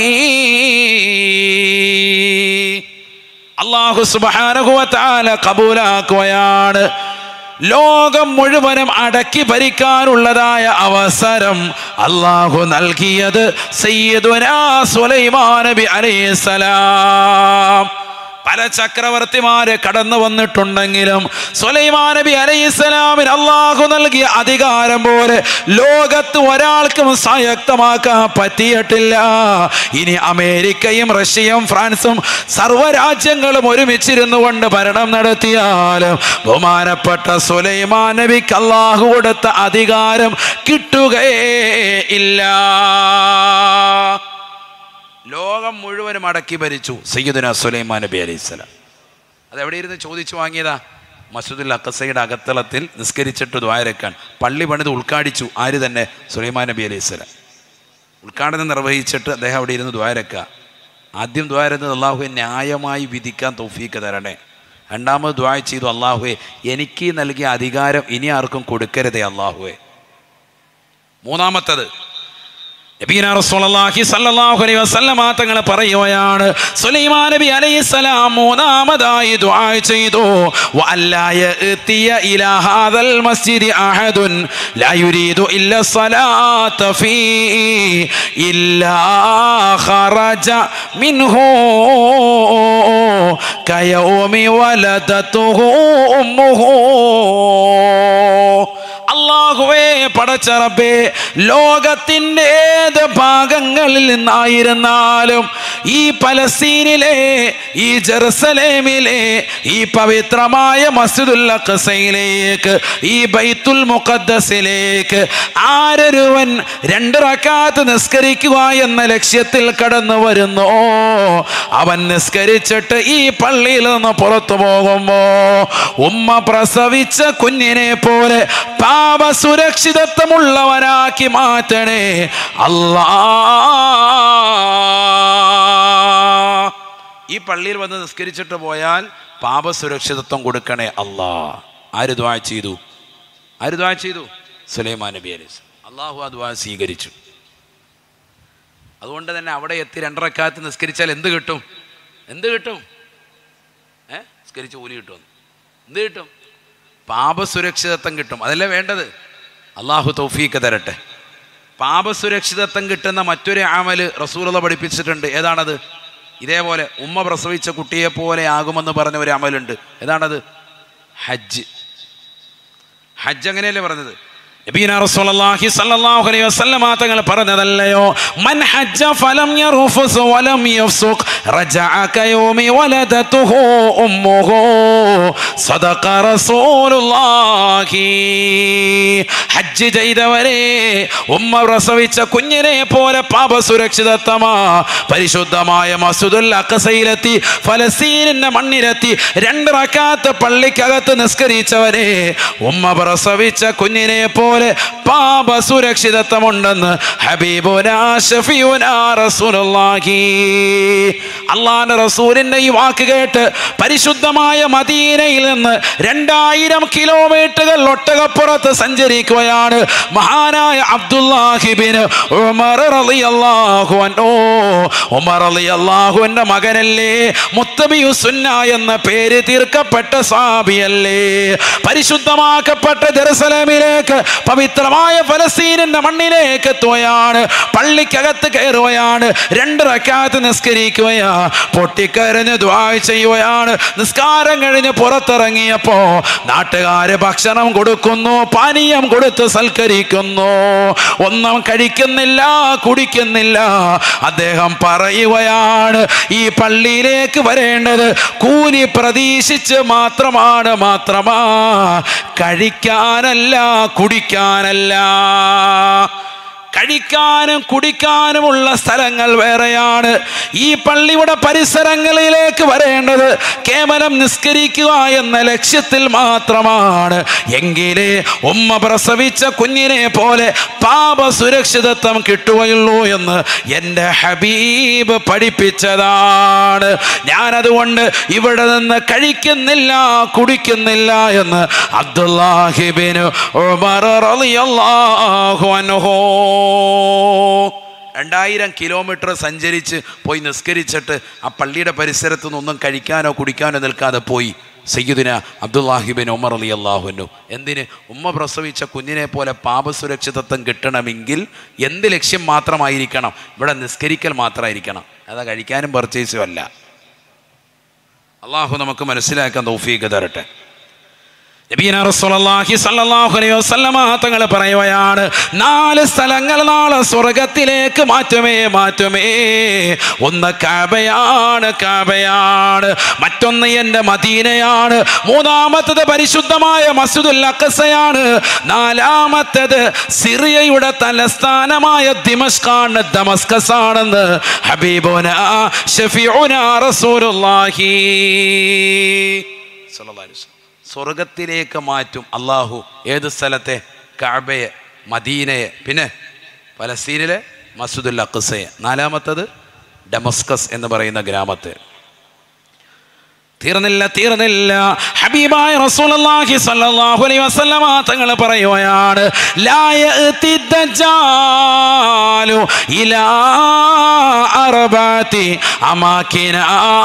അള്ളാഹു സുബാനഹുവത്താല കബൂലാക്കുകയാണ് ലോകം മുഴുവനും അടക്കി ഭരിക്കാനുള്ളതായ അവസരം അള്ളാഹു നൽകിയത് സയ്യിദുനാ സുലൈമാൻ നബി അലൈഹിസ്സലാം പല ചക്രവർത്തിമാര് കടന്നു വന്നിട്ടുണ്ടെങ്കിലും സുലൈമാൻ നബി അലൈഹിസ്സലാമിന് അള്ളാഹു നൽകിയ അധികാരം പോലെ ലോകത്ത് ഒരാൾക്കും സംയുക്തമാക്കാൻ പറ്റിയിട്ടില്ല ഇനി അമേരിക്കയും റഷ്യയും ഫ്രാൻസും സർവ്വരാജ്യങ്ങളും ഒരുമിച്ചിരുന്നു കൊണ്ട് ഭരണം നടത്തിയാലും ബഹുമാനപ്പെട്ട സുലൈമാൻ നബിക്ക് അള്ളാഹു കൊടുത്ത അധികാരം കിട്ടുകയേ ഇല്ല ലോകം മുഴുവനും അടക്കി ഭരിച്ചു സയ്യിദുന സുലൈമാൻ നബി അലൈഹി സ്വലാം അത് എവിടെ ഇരുന്ന് ചോദിച്ചു വാങ്ങിയതാ മസൂദുൽ അക്കസയുടെ അകത്തളത്തിൽ നിസ്കരിച്ചിട്ട് ദ്വാരക്കാൻ പള്ളി പണിത് ഉദ്ഘാടിച്ചു ആര് തന്നെ സുലൈമാൻ നബി അലൈഹി സ്വലാം ഉദ്ഘാടനം നിർവഹിച്ചിട്ട് അദ്ദേഹം അവിടെ ഇരുന്ന് ദ്വാരക്ക ആദ്യം ദ്വാരുന്നത് അള്ളാഹുവെ ന്യായമായി വിധിക്കാൻ തൗഫീക്ക് തരണേ രണ്ടാമത് ദ്വാ ചെയ്തു അള്ളാഹുവെ എനിക്ക് നൽകിയ അധികാരം ഇനി ആർക്കും കൊടുക്കരുതേ അള്ളാഹുവെ മൂന്നാമത്തത് നബീന റസൂലുള്ളാഹി സ്വല്ലല്ലാഹു അലൈഹി വസല്ലമ തങ്ങൾ പറയുകയാണ് സുലൈമാൻ നബി അലൈഹിസ്സലാം മൂന്നാമതായി ദുആ ചെയ്തു വഅല്ലാ യഅതിയ ഇലാ ഹാദൽ മസ്ജിദി അഹദുൻ ലാ യുരീദു ഇല്ല സ്വലാത്ത ഫീ ഇല്ലാ ഖറജ മിൻഹു കയൗമി വലദതുഹു ഉമ്മുഹു അള്ളാഹുവേ പടച്ചറബേ ലോകത്തിൻ്റെ ഏത് ഭാഗങ്ങളിൽ നിന്നായിരുന്നാലും ഈ പലസ്തീനിലെ ഈ ജെറുസലേമിലെ ഈ പവിത്രമായ മസ്ജിദുൽ അഖസയിലേക്ക് ഈ ബൈത്തുൽ മുഖദ്ദസിലേക്ക് ആരൊരുവൻ രണ്ട് റക്കാത്ത് നിസ്കരിക്കുക എന്ന ലക്ഷ്യത്തിൽ കടന്നു വരുന്നു അവൻ നിസ്കരിച്ചിട്ട് ഈ പള്ളിയിൽ നിന്ന് പുറത്തു പോകുമ്പോ ഉമ്മ പ്രസവിച്ച കുഞ്ഞിനെ പോലെ പാപ സുരക്ഷിതത്വമുള്ളവനാക്കി മാറ്റണേ അല്ലാ ഈ പള്ളിയിൽ വന്ന് നിസ്കരിച്ചിട്ട് പോയാൽ പാപ സുരക്ഷിതത്വം കൊടുക്കണേ അല്ലാ ആര് ദ്വാ ചെയ്തു ആര് ദ്വാ ചെയ്തു സുലൈമാൻ നബി അലൈഹി അള്ളാഹു ആ ദ്വാ സ്വീകരിച്ചു അതുകൊണ്ട് തന്നെ അവിടെ എത്തി രണ്ടരക്കാലത്ത് നിസ്കരിച്ചാൽ എന്ത് കിട്ടും എന്ത് കിട്ടും ഏ നിസ്കരിച്ച് കൂലി കിട്ടുമെന്ന് എന്ത് കിട്ടും പാപസുരക്ഷിതത്വം കിട്ടും അതല്ലേ വേണ്ടത് അള്ളാഹു തൗഫീക്ക് തരട്ടെ പാപസുരക്ഷിതത്വം കിട്ടുന്ന മറ്റൊരു ആമല് റസൂലത പഠിപ്പിച്ചിട്ടുണ്ട് ഏതാണത് ഇതേപോലെ ഉമ്മ പ്രസവിച്ച കുട്ടിയെ പോലെ ആകുമെന്ന് പറഞ്ഞ ഒരു അമലുണ്ട് ഏതാണത് ഹജ്ജ് ഹജ്ജ് അങ്ങനെയല്ലേ പറഞ്ഞത് നബീന റസൂലുള്ളാഹി സ്വല്ലല്ലാഹു അലൈഹി വസല്ലമ തങ്ങൾ പറഞ്ഞതല്ലയോ മൻ ഹജ്ജ ഫലം യർഫുസ് വലം യഫ്സുഖ് റജഅ കയൗമി വലദതുഹു ഉമ്മുഹു സദഖ റസൂലുള്ളാഹി ഹജ്ജ് ചെയ്തവരെ ഉമ്മ പ്രസവിച്ച കുഞ്ഞിനെ പോലെ പാപ സുരക്ഷിതത്വമാ പരിശുദ്ധമായ മസ്ജിദുൽ അഖസയിലെത്തി ഫലസ്തീനിന്റെ മണ്ണിലെത്തി രണ്ട് റക്കാത്ത് പള്ളിക്കകത്ത് നിസ്കരിച്ചവരെ ഉമ്മ പ്രസവിച്ച കുഞ്ഞിനെ പോലെ പോലെ പാപ സുരക്ഷിതത്വമുണ്ടെന്ന് ഹബീബുനാ ഷഫീഉനാ റസൂലുള്ളാഹി അള്ളാന്റെ റസൂലിന്റെ ഈ വാക്ക് കേട്ട് പരിശുദ്ധമായ മദീനയിൽ നിന്ന് രണ്ടായിരം കിലോമീറ്ററുകൾ ഒട്ടകപ്പുറത്ത് സഞ്ചരിക്കുകയാണ് മഹാനായ അബ്ദുല്ലാഹിബിന് ഉമർ റളിയല്ലാഹു അൻഹു ഉമർ റളിയല്ലാഹുവിന്റെ മകനല്ലേ മുത്തബിയു സുന്ന എന്ന പേര് തീർക്കപ്പെട്ട സാബിയല്ലേ പരിശുദ്ധമാക്കപ്പെട്ട ജെറുസലേമിലേക്ക് പവിത്രമായ ഫലസ്തീനിന്റെ മണ്ണിലേക്ക് എത്തുകയാണ് പള്ളിക്കകത്ത് കയറുകയാണ് രണ്ട് റക്കാത്ത് നിസ്കരിക്കുകയാ പൊട്ടിക്കരഞ്ഞ് ദ്വാ ചെയ്യുകയാണ് നിസ്കാരം കഴിഞ്ഞ് പുറത്തിറങ്ങിയപ്പോ നാട്ടുകാര് ഭക്ഷണം കൊടുക്കുന്നു പാനീയം കൊടുത്ത് സൽക്കരിക്കുന്നു ഒന്നും കഴിക്കുന്നില്ല കുടിക്കുന്നില്ല അദ്ദേഹം പറയുകയാണ് ഈ പള്ളിയിലേക്ക് വരേണ്ടത് കൂലി പ്രതീക്ഷിച്ച് മാത്രമാണ് മാത്രമാ കഴിക്കാനല്ല കുടിക്കാനല്ല കഴിക്കാനും കുടിക്കാനുമുള്ള സ്ഥലങ്ങൾ വേറെയാണ് ഈ പള്ളിയുടെ പരിസരങ്ങളിലേക്ക് വരേണ്ടത് കേവലം നിസ്കരിക്കുക എന്ന ലക്ഷ്യത്തിൽ മാത്രമാണ് എങ്കിലേ ഉമ്മ പ്രസവിച്ച കുഞ്ഞിനെ പോലെ പാപ സുരക്ഷിതത്വം കിട്ടുകയുള്ളൂ എന്ന് എൻ്റെ ഹബീബ് പഠിപ്പിച്ചതാണ് ഞാനതുകൊണ്ട് ഇവിടെ നിന്ന് കഴിക്കുന്നില്ല കുടിക്കുന്നില്ല എന്ന് അബ്ദുല്ലാഹിബിന് ഉമർ റളിയല്ലാഹു അൻഹു രണ്ടായിരം കിലോമീറ്റർ സഞ്ചരിച്ച് പോയി നിസ്കരിച്ചിട്ട് ആ പള്ളിയുടെ പരിസരത്ത് നിന്നൊന്നും കഴിക്കാനോ കുടിക്കാനോ നിൽക്കാതെ പോയി സയ്യിദിന അബ്ദുല്ലാഹിബിൻ ഉമർ അലി അള്ളാഹുനു എന്തിന് ഉമ്മ പ്രസവിച്ച കുഞ്ഞിനെ പോലെ പാപസുരക്ഷിതത്വം കിട്ടണമെങ്കിൽ എന്ത് ലക്ഷ്യം മാത്രമായിരിക്കണം ഇവിടെ നിസ്കരിക്കൽ മാത്രമായിരിക്കണം അതാ കഴിക്കാനും പർച്ചേസും അല്ല അള്ളാഹു നമുക്ക് മനസ്സിലാക്കാൻ തൗഫീഖ് തരട്ടെ നബീന റസൂലുള്ളാഹി സ്വല്ലല്ലാഹു അലൈഹി വസല്ലമ തങ്ങൾ പറയുകയാണ് നാല് സ്ഥലങ്ങൾ നാളെ സ്വർഗത്തിലേക്ക് മാറ്റുമേ മാറ്റുമേ ഒന്ന് കാബയാണ് കാബയാണ് മറ്റൊന്ന് എൻ്റെ മദീനയാണ് മൂന്നാമത്തത് പരിശുദ്ധമായ മസ്ജിദുൽ അഖസയാണ് നാലാമത്തത് സിറിയയുടെ തലസ്ഥാനമായ ദിമസ്കാണ് ദമസ്കസ് ആണെന്ന് ഹബീബുന ഷഫീഉന റസൂലുള്ളാഹി സ്വല്ലല്ലാഹു അലൈഹി വസല്ലം സ്വർഗത്തിലേക്ക് മാറ്റും അള്ളാഹു ഏത് സ്ഥലത്തെ കാബയെ മദീനയെ പിന്നെ പലസ്തീനിലെ മസൂദുൽ അഖസയെ നാലാമത്തത് ഡമസ്കസ് എന്ന് പറയുന്ന ഗ്രാമത്തെ തീർന്നില്ല തീർന്നില്ല ഹബീബായ റസൂലുള്ളാഹി സ്വല്ലല്ലാഹു അലൈഹി വസല്ലമ തങ്ങൾ പറയുകയാണ് ലാ യഅതി ദജ്ജാലു ഇലാ അർബാതി അമാകിന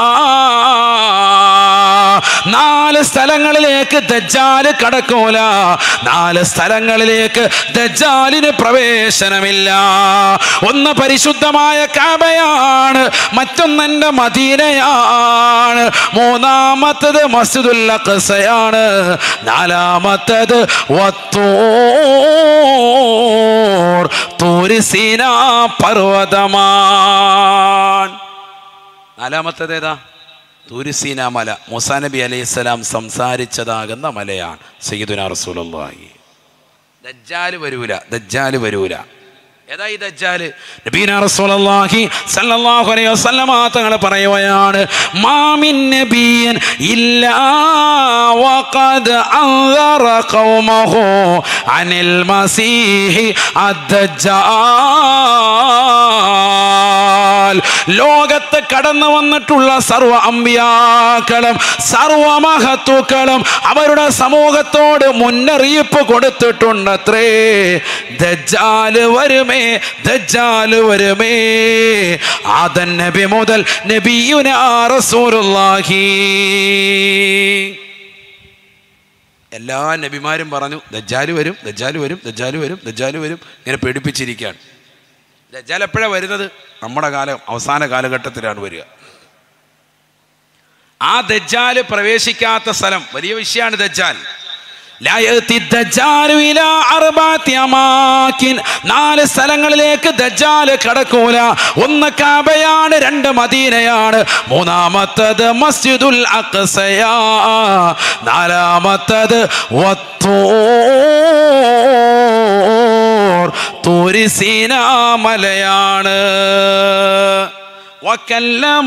നാല് സ്ഥലങ്ങളിലേക്ക് ദജ്ജാല് കടക്കൂല നാല് സ്ഥലങ്ങളിലേക്ക് ദജ്ജാലിന് പ്രവേശനമില്ല ഒന്ന് പരിശുദ്ധമായ കാബയാണ് മറ്റൊന്നെൻ്റെ മദീനയാണ് മൂന്നാമത്തത് മസ്ജിദുൽ അഖസയാണ് നാലാമത്തത് വത്തൂർ തൂരിസീന പർവ്വതമാണ് നാലാമത്തത് ഏതാ തൂരിസീന മല മുസാ നബി അലൈഹി സ്വലാം സംസാരിച്ചതാകുന്ന മലയാണ് സയ്യിദുന റസൂലുള്ളാഹി ദജ്ജാല് വരൂല ദജ്ജാല് വരൂല ഏതാ ഈ ദജ്ജാല് നബീന റസൂലുള്ളാഹി സല്ലല്ലാഹു അലൈഹി വസല്ലമ തങ്ങൾ പറയുകയാണ് മാമിൻ നബിയൻ ഇല്ലാ വഖദ് അൻദറ ഖൗമഹു അനിൽ മസീഹി അദ്ദജ്ജാൽ ലോകത്ത് കടന്നു വന്നിട്ടുള്ള സർവ അമ്പിയാക്കളും സർവ മഹത്തുക്കളും അവരുടെ സമൂഹത്തോട് മുന്നറിയിപ്പ് കൊടുത്തിട്ടുണ്ടത്രേ ദജ്ജാല് വരുമേ ദജ്ജാല് വരുമേ ആദൻ നബി മുതൽ നബിയുനാ റസൂലുള്ളാഹി എല്ലാ നബിമാരും പറഞ്ഞു ദജ്ജാല് വരും ദജ്ജാല് വരും ദജ്ജാല് വരും ദജ്ജാല് വരും ഇങ്ങനെ പേടിപ്പിച്ചിരിക്കുകയാണ് ദജ്ജാൽ എപ്പോഴാണ് വരുന്നത് നമ്മുടെ കാലം അവസാന കാലഘട്ടത്തിലാണ് വരിക ആ ദജ്ജാല് പ്രവേശിക്കാത്ത സ്ഥലം വലിയ വിഷയമാണ് ദജ്ജാൽ ലാ യഅതി ദജ്ജാലു ഇലാ അർബഅത്തി അമാകിൻ. നാല് സ്ഥലങ്ങളിലേക്ക് ദജ്ജാല് കടക്കൂല ഒന്ന് കാബയാണ് രണ്ട് മദീനയാണ് മൂന്നാമത്തത് മസ്ജിദുൽ അഖ്സയാ നാലാമത്തത് വത്തൂർ തൂരിസീന മലയാണ് وكلم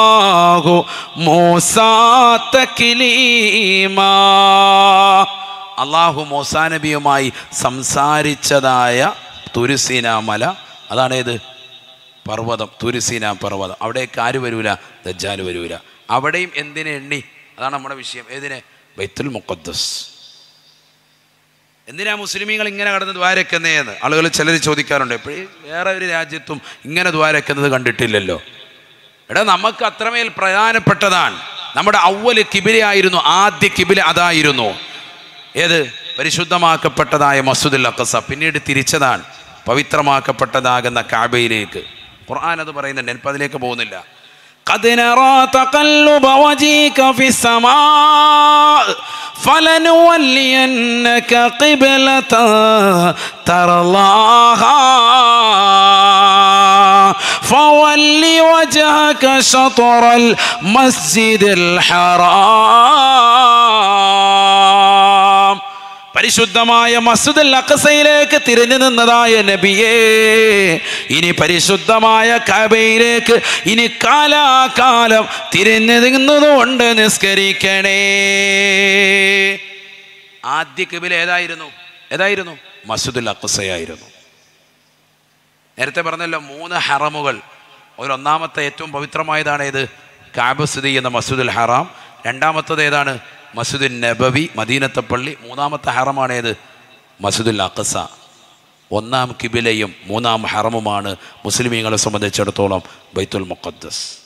الله موسى تكليما അള്ളാഹു മൂസാ നബിയുമായി സംസാരിച്ചതായ തുരുസീന മല അതാണേത് പർവ്വതം തുരുസീന പർവ്വതം അവിടേക്ക് ആര് വരൂല ദജ്ജാൽ വരൂല അവിടെയും എന്തിനെ എണ്ണി അതാണ് നമ്മുടെ വിഷയം ഏതിനെ ബൈത്തുൽ മുഖദ്ദസ് എന്തിനാ മുസ്ലിമീങ്ങൾ ഇങ്ങനെ കടന്ന് ദ്വാരക്കുന്നതെന്ന് ആളുകൾ ചിലർ ചോദിക്കാറുണ്ട് എപ്പോഴും വേറെ ഒരു രാജ്യത്തും ഇങ്ങനെ ദ്വാരക്കുന്നത് കണ്ടിട്ടില്ലല്ലോ എടാ നമുക്ക് അത്രമേൽ പ്രധാനപ്പെട്ടതാണ് നമ്മുടെ ഔവല് കിബിലയായിരുന്നു ആദ്യ കിബില അതായിരുന്നു ഏത് പരിശുദ്ധമാക്കപ്പെട്ടതായ മസൂദുൽ അക്കസ പിന്നീട് തിരിച്ചതാണ് പവിത്രമാക്കപ്പെട്ടതാകുന്ന കാബയിലേക്ക് ഖുർആൻ അത് പറയുന്നുണ്ട് ഞാനിപ്പോൾ അതിലേക്ക് പോകുന്നില്ല قد نرى تقلب وجهك في السماء فلنولينك قبلة ترضاها فول وجهك شطر المسجد الحرام പരിശുദ്ധമായ മസ്ജിദുൽ അഖസയിലേക്ക് തിരിഞ്ഞു നിന്നതായ നബിയേ ഇനി പരിശുദ്ധമായ കബയിലേക്ക് ഇനി കാലാകാലം തിരിഞ്ഞു നിന്നതുകൊണ്ട് നിസ്കരിക്കണേ ആദ്യ കബിൽ ഏതായിരുന്നു ഏതായിരുന്നു മസ്ജിദുൽ അഖസയായിരുന്നു നേരത്തെ പറഞ്ഞല്ലോ മൂന്ന് ഹറമുകൾ ഒരൊന്നാമത്തെ ഏറ്റവും പവിത്രമായതാണ് ഏത് കാബ് സ്ഥിതി ചെയ്യുന്ന മസ്ജിദുൽ ഹറാം രണ്ടാമത്തത് ഏതാണ് മസ്ജിദുൽ നബവി മദീനത്തെ പള്ളി മൂന്നാമത്തെ ഹറമാണ് ഏത് മസ്ജിദുൽ അഖസ ഒന്നാം കിബിലയും മൂന്നാം ഹറമുമാണ് മുസ്ലിമീങ്ങളെ സംബന്ധിച്ചിടത്തോളം ബൈത്തുൽ മുഖദ്ദസ്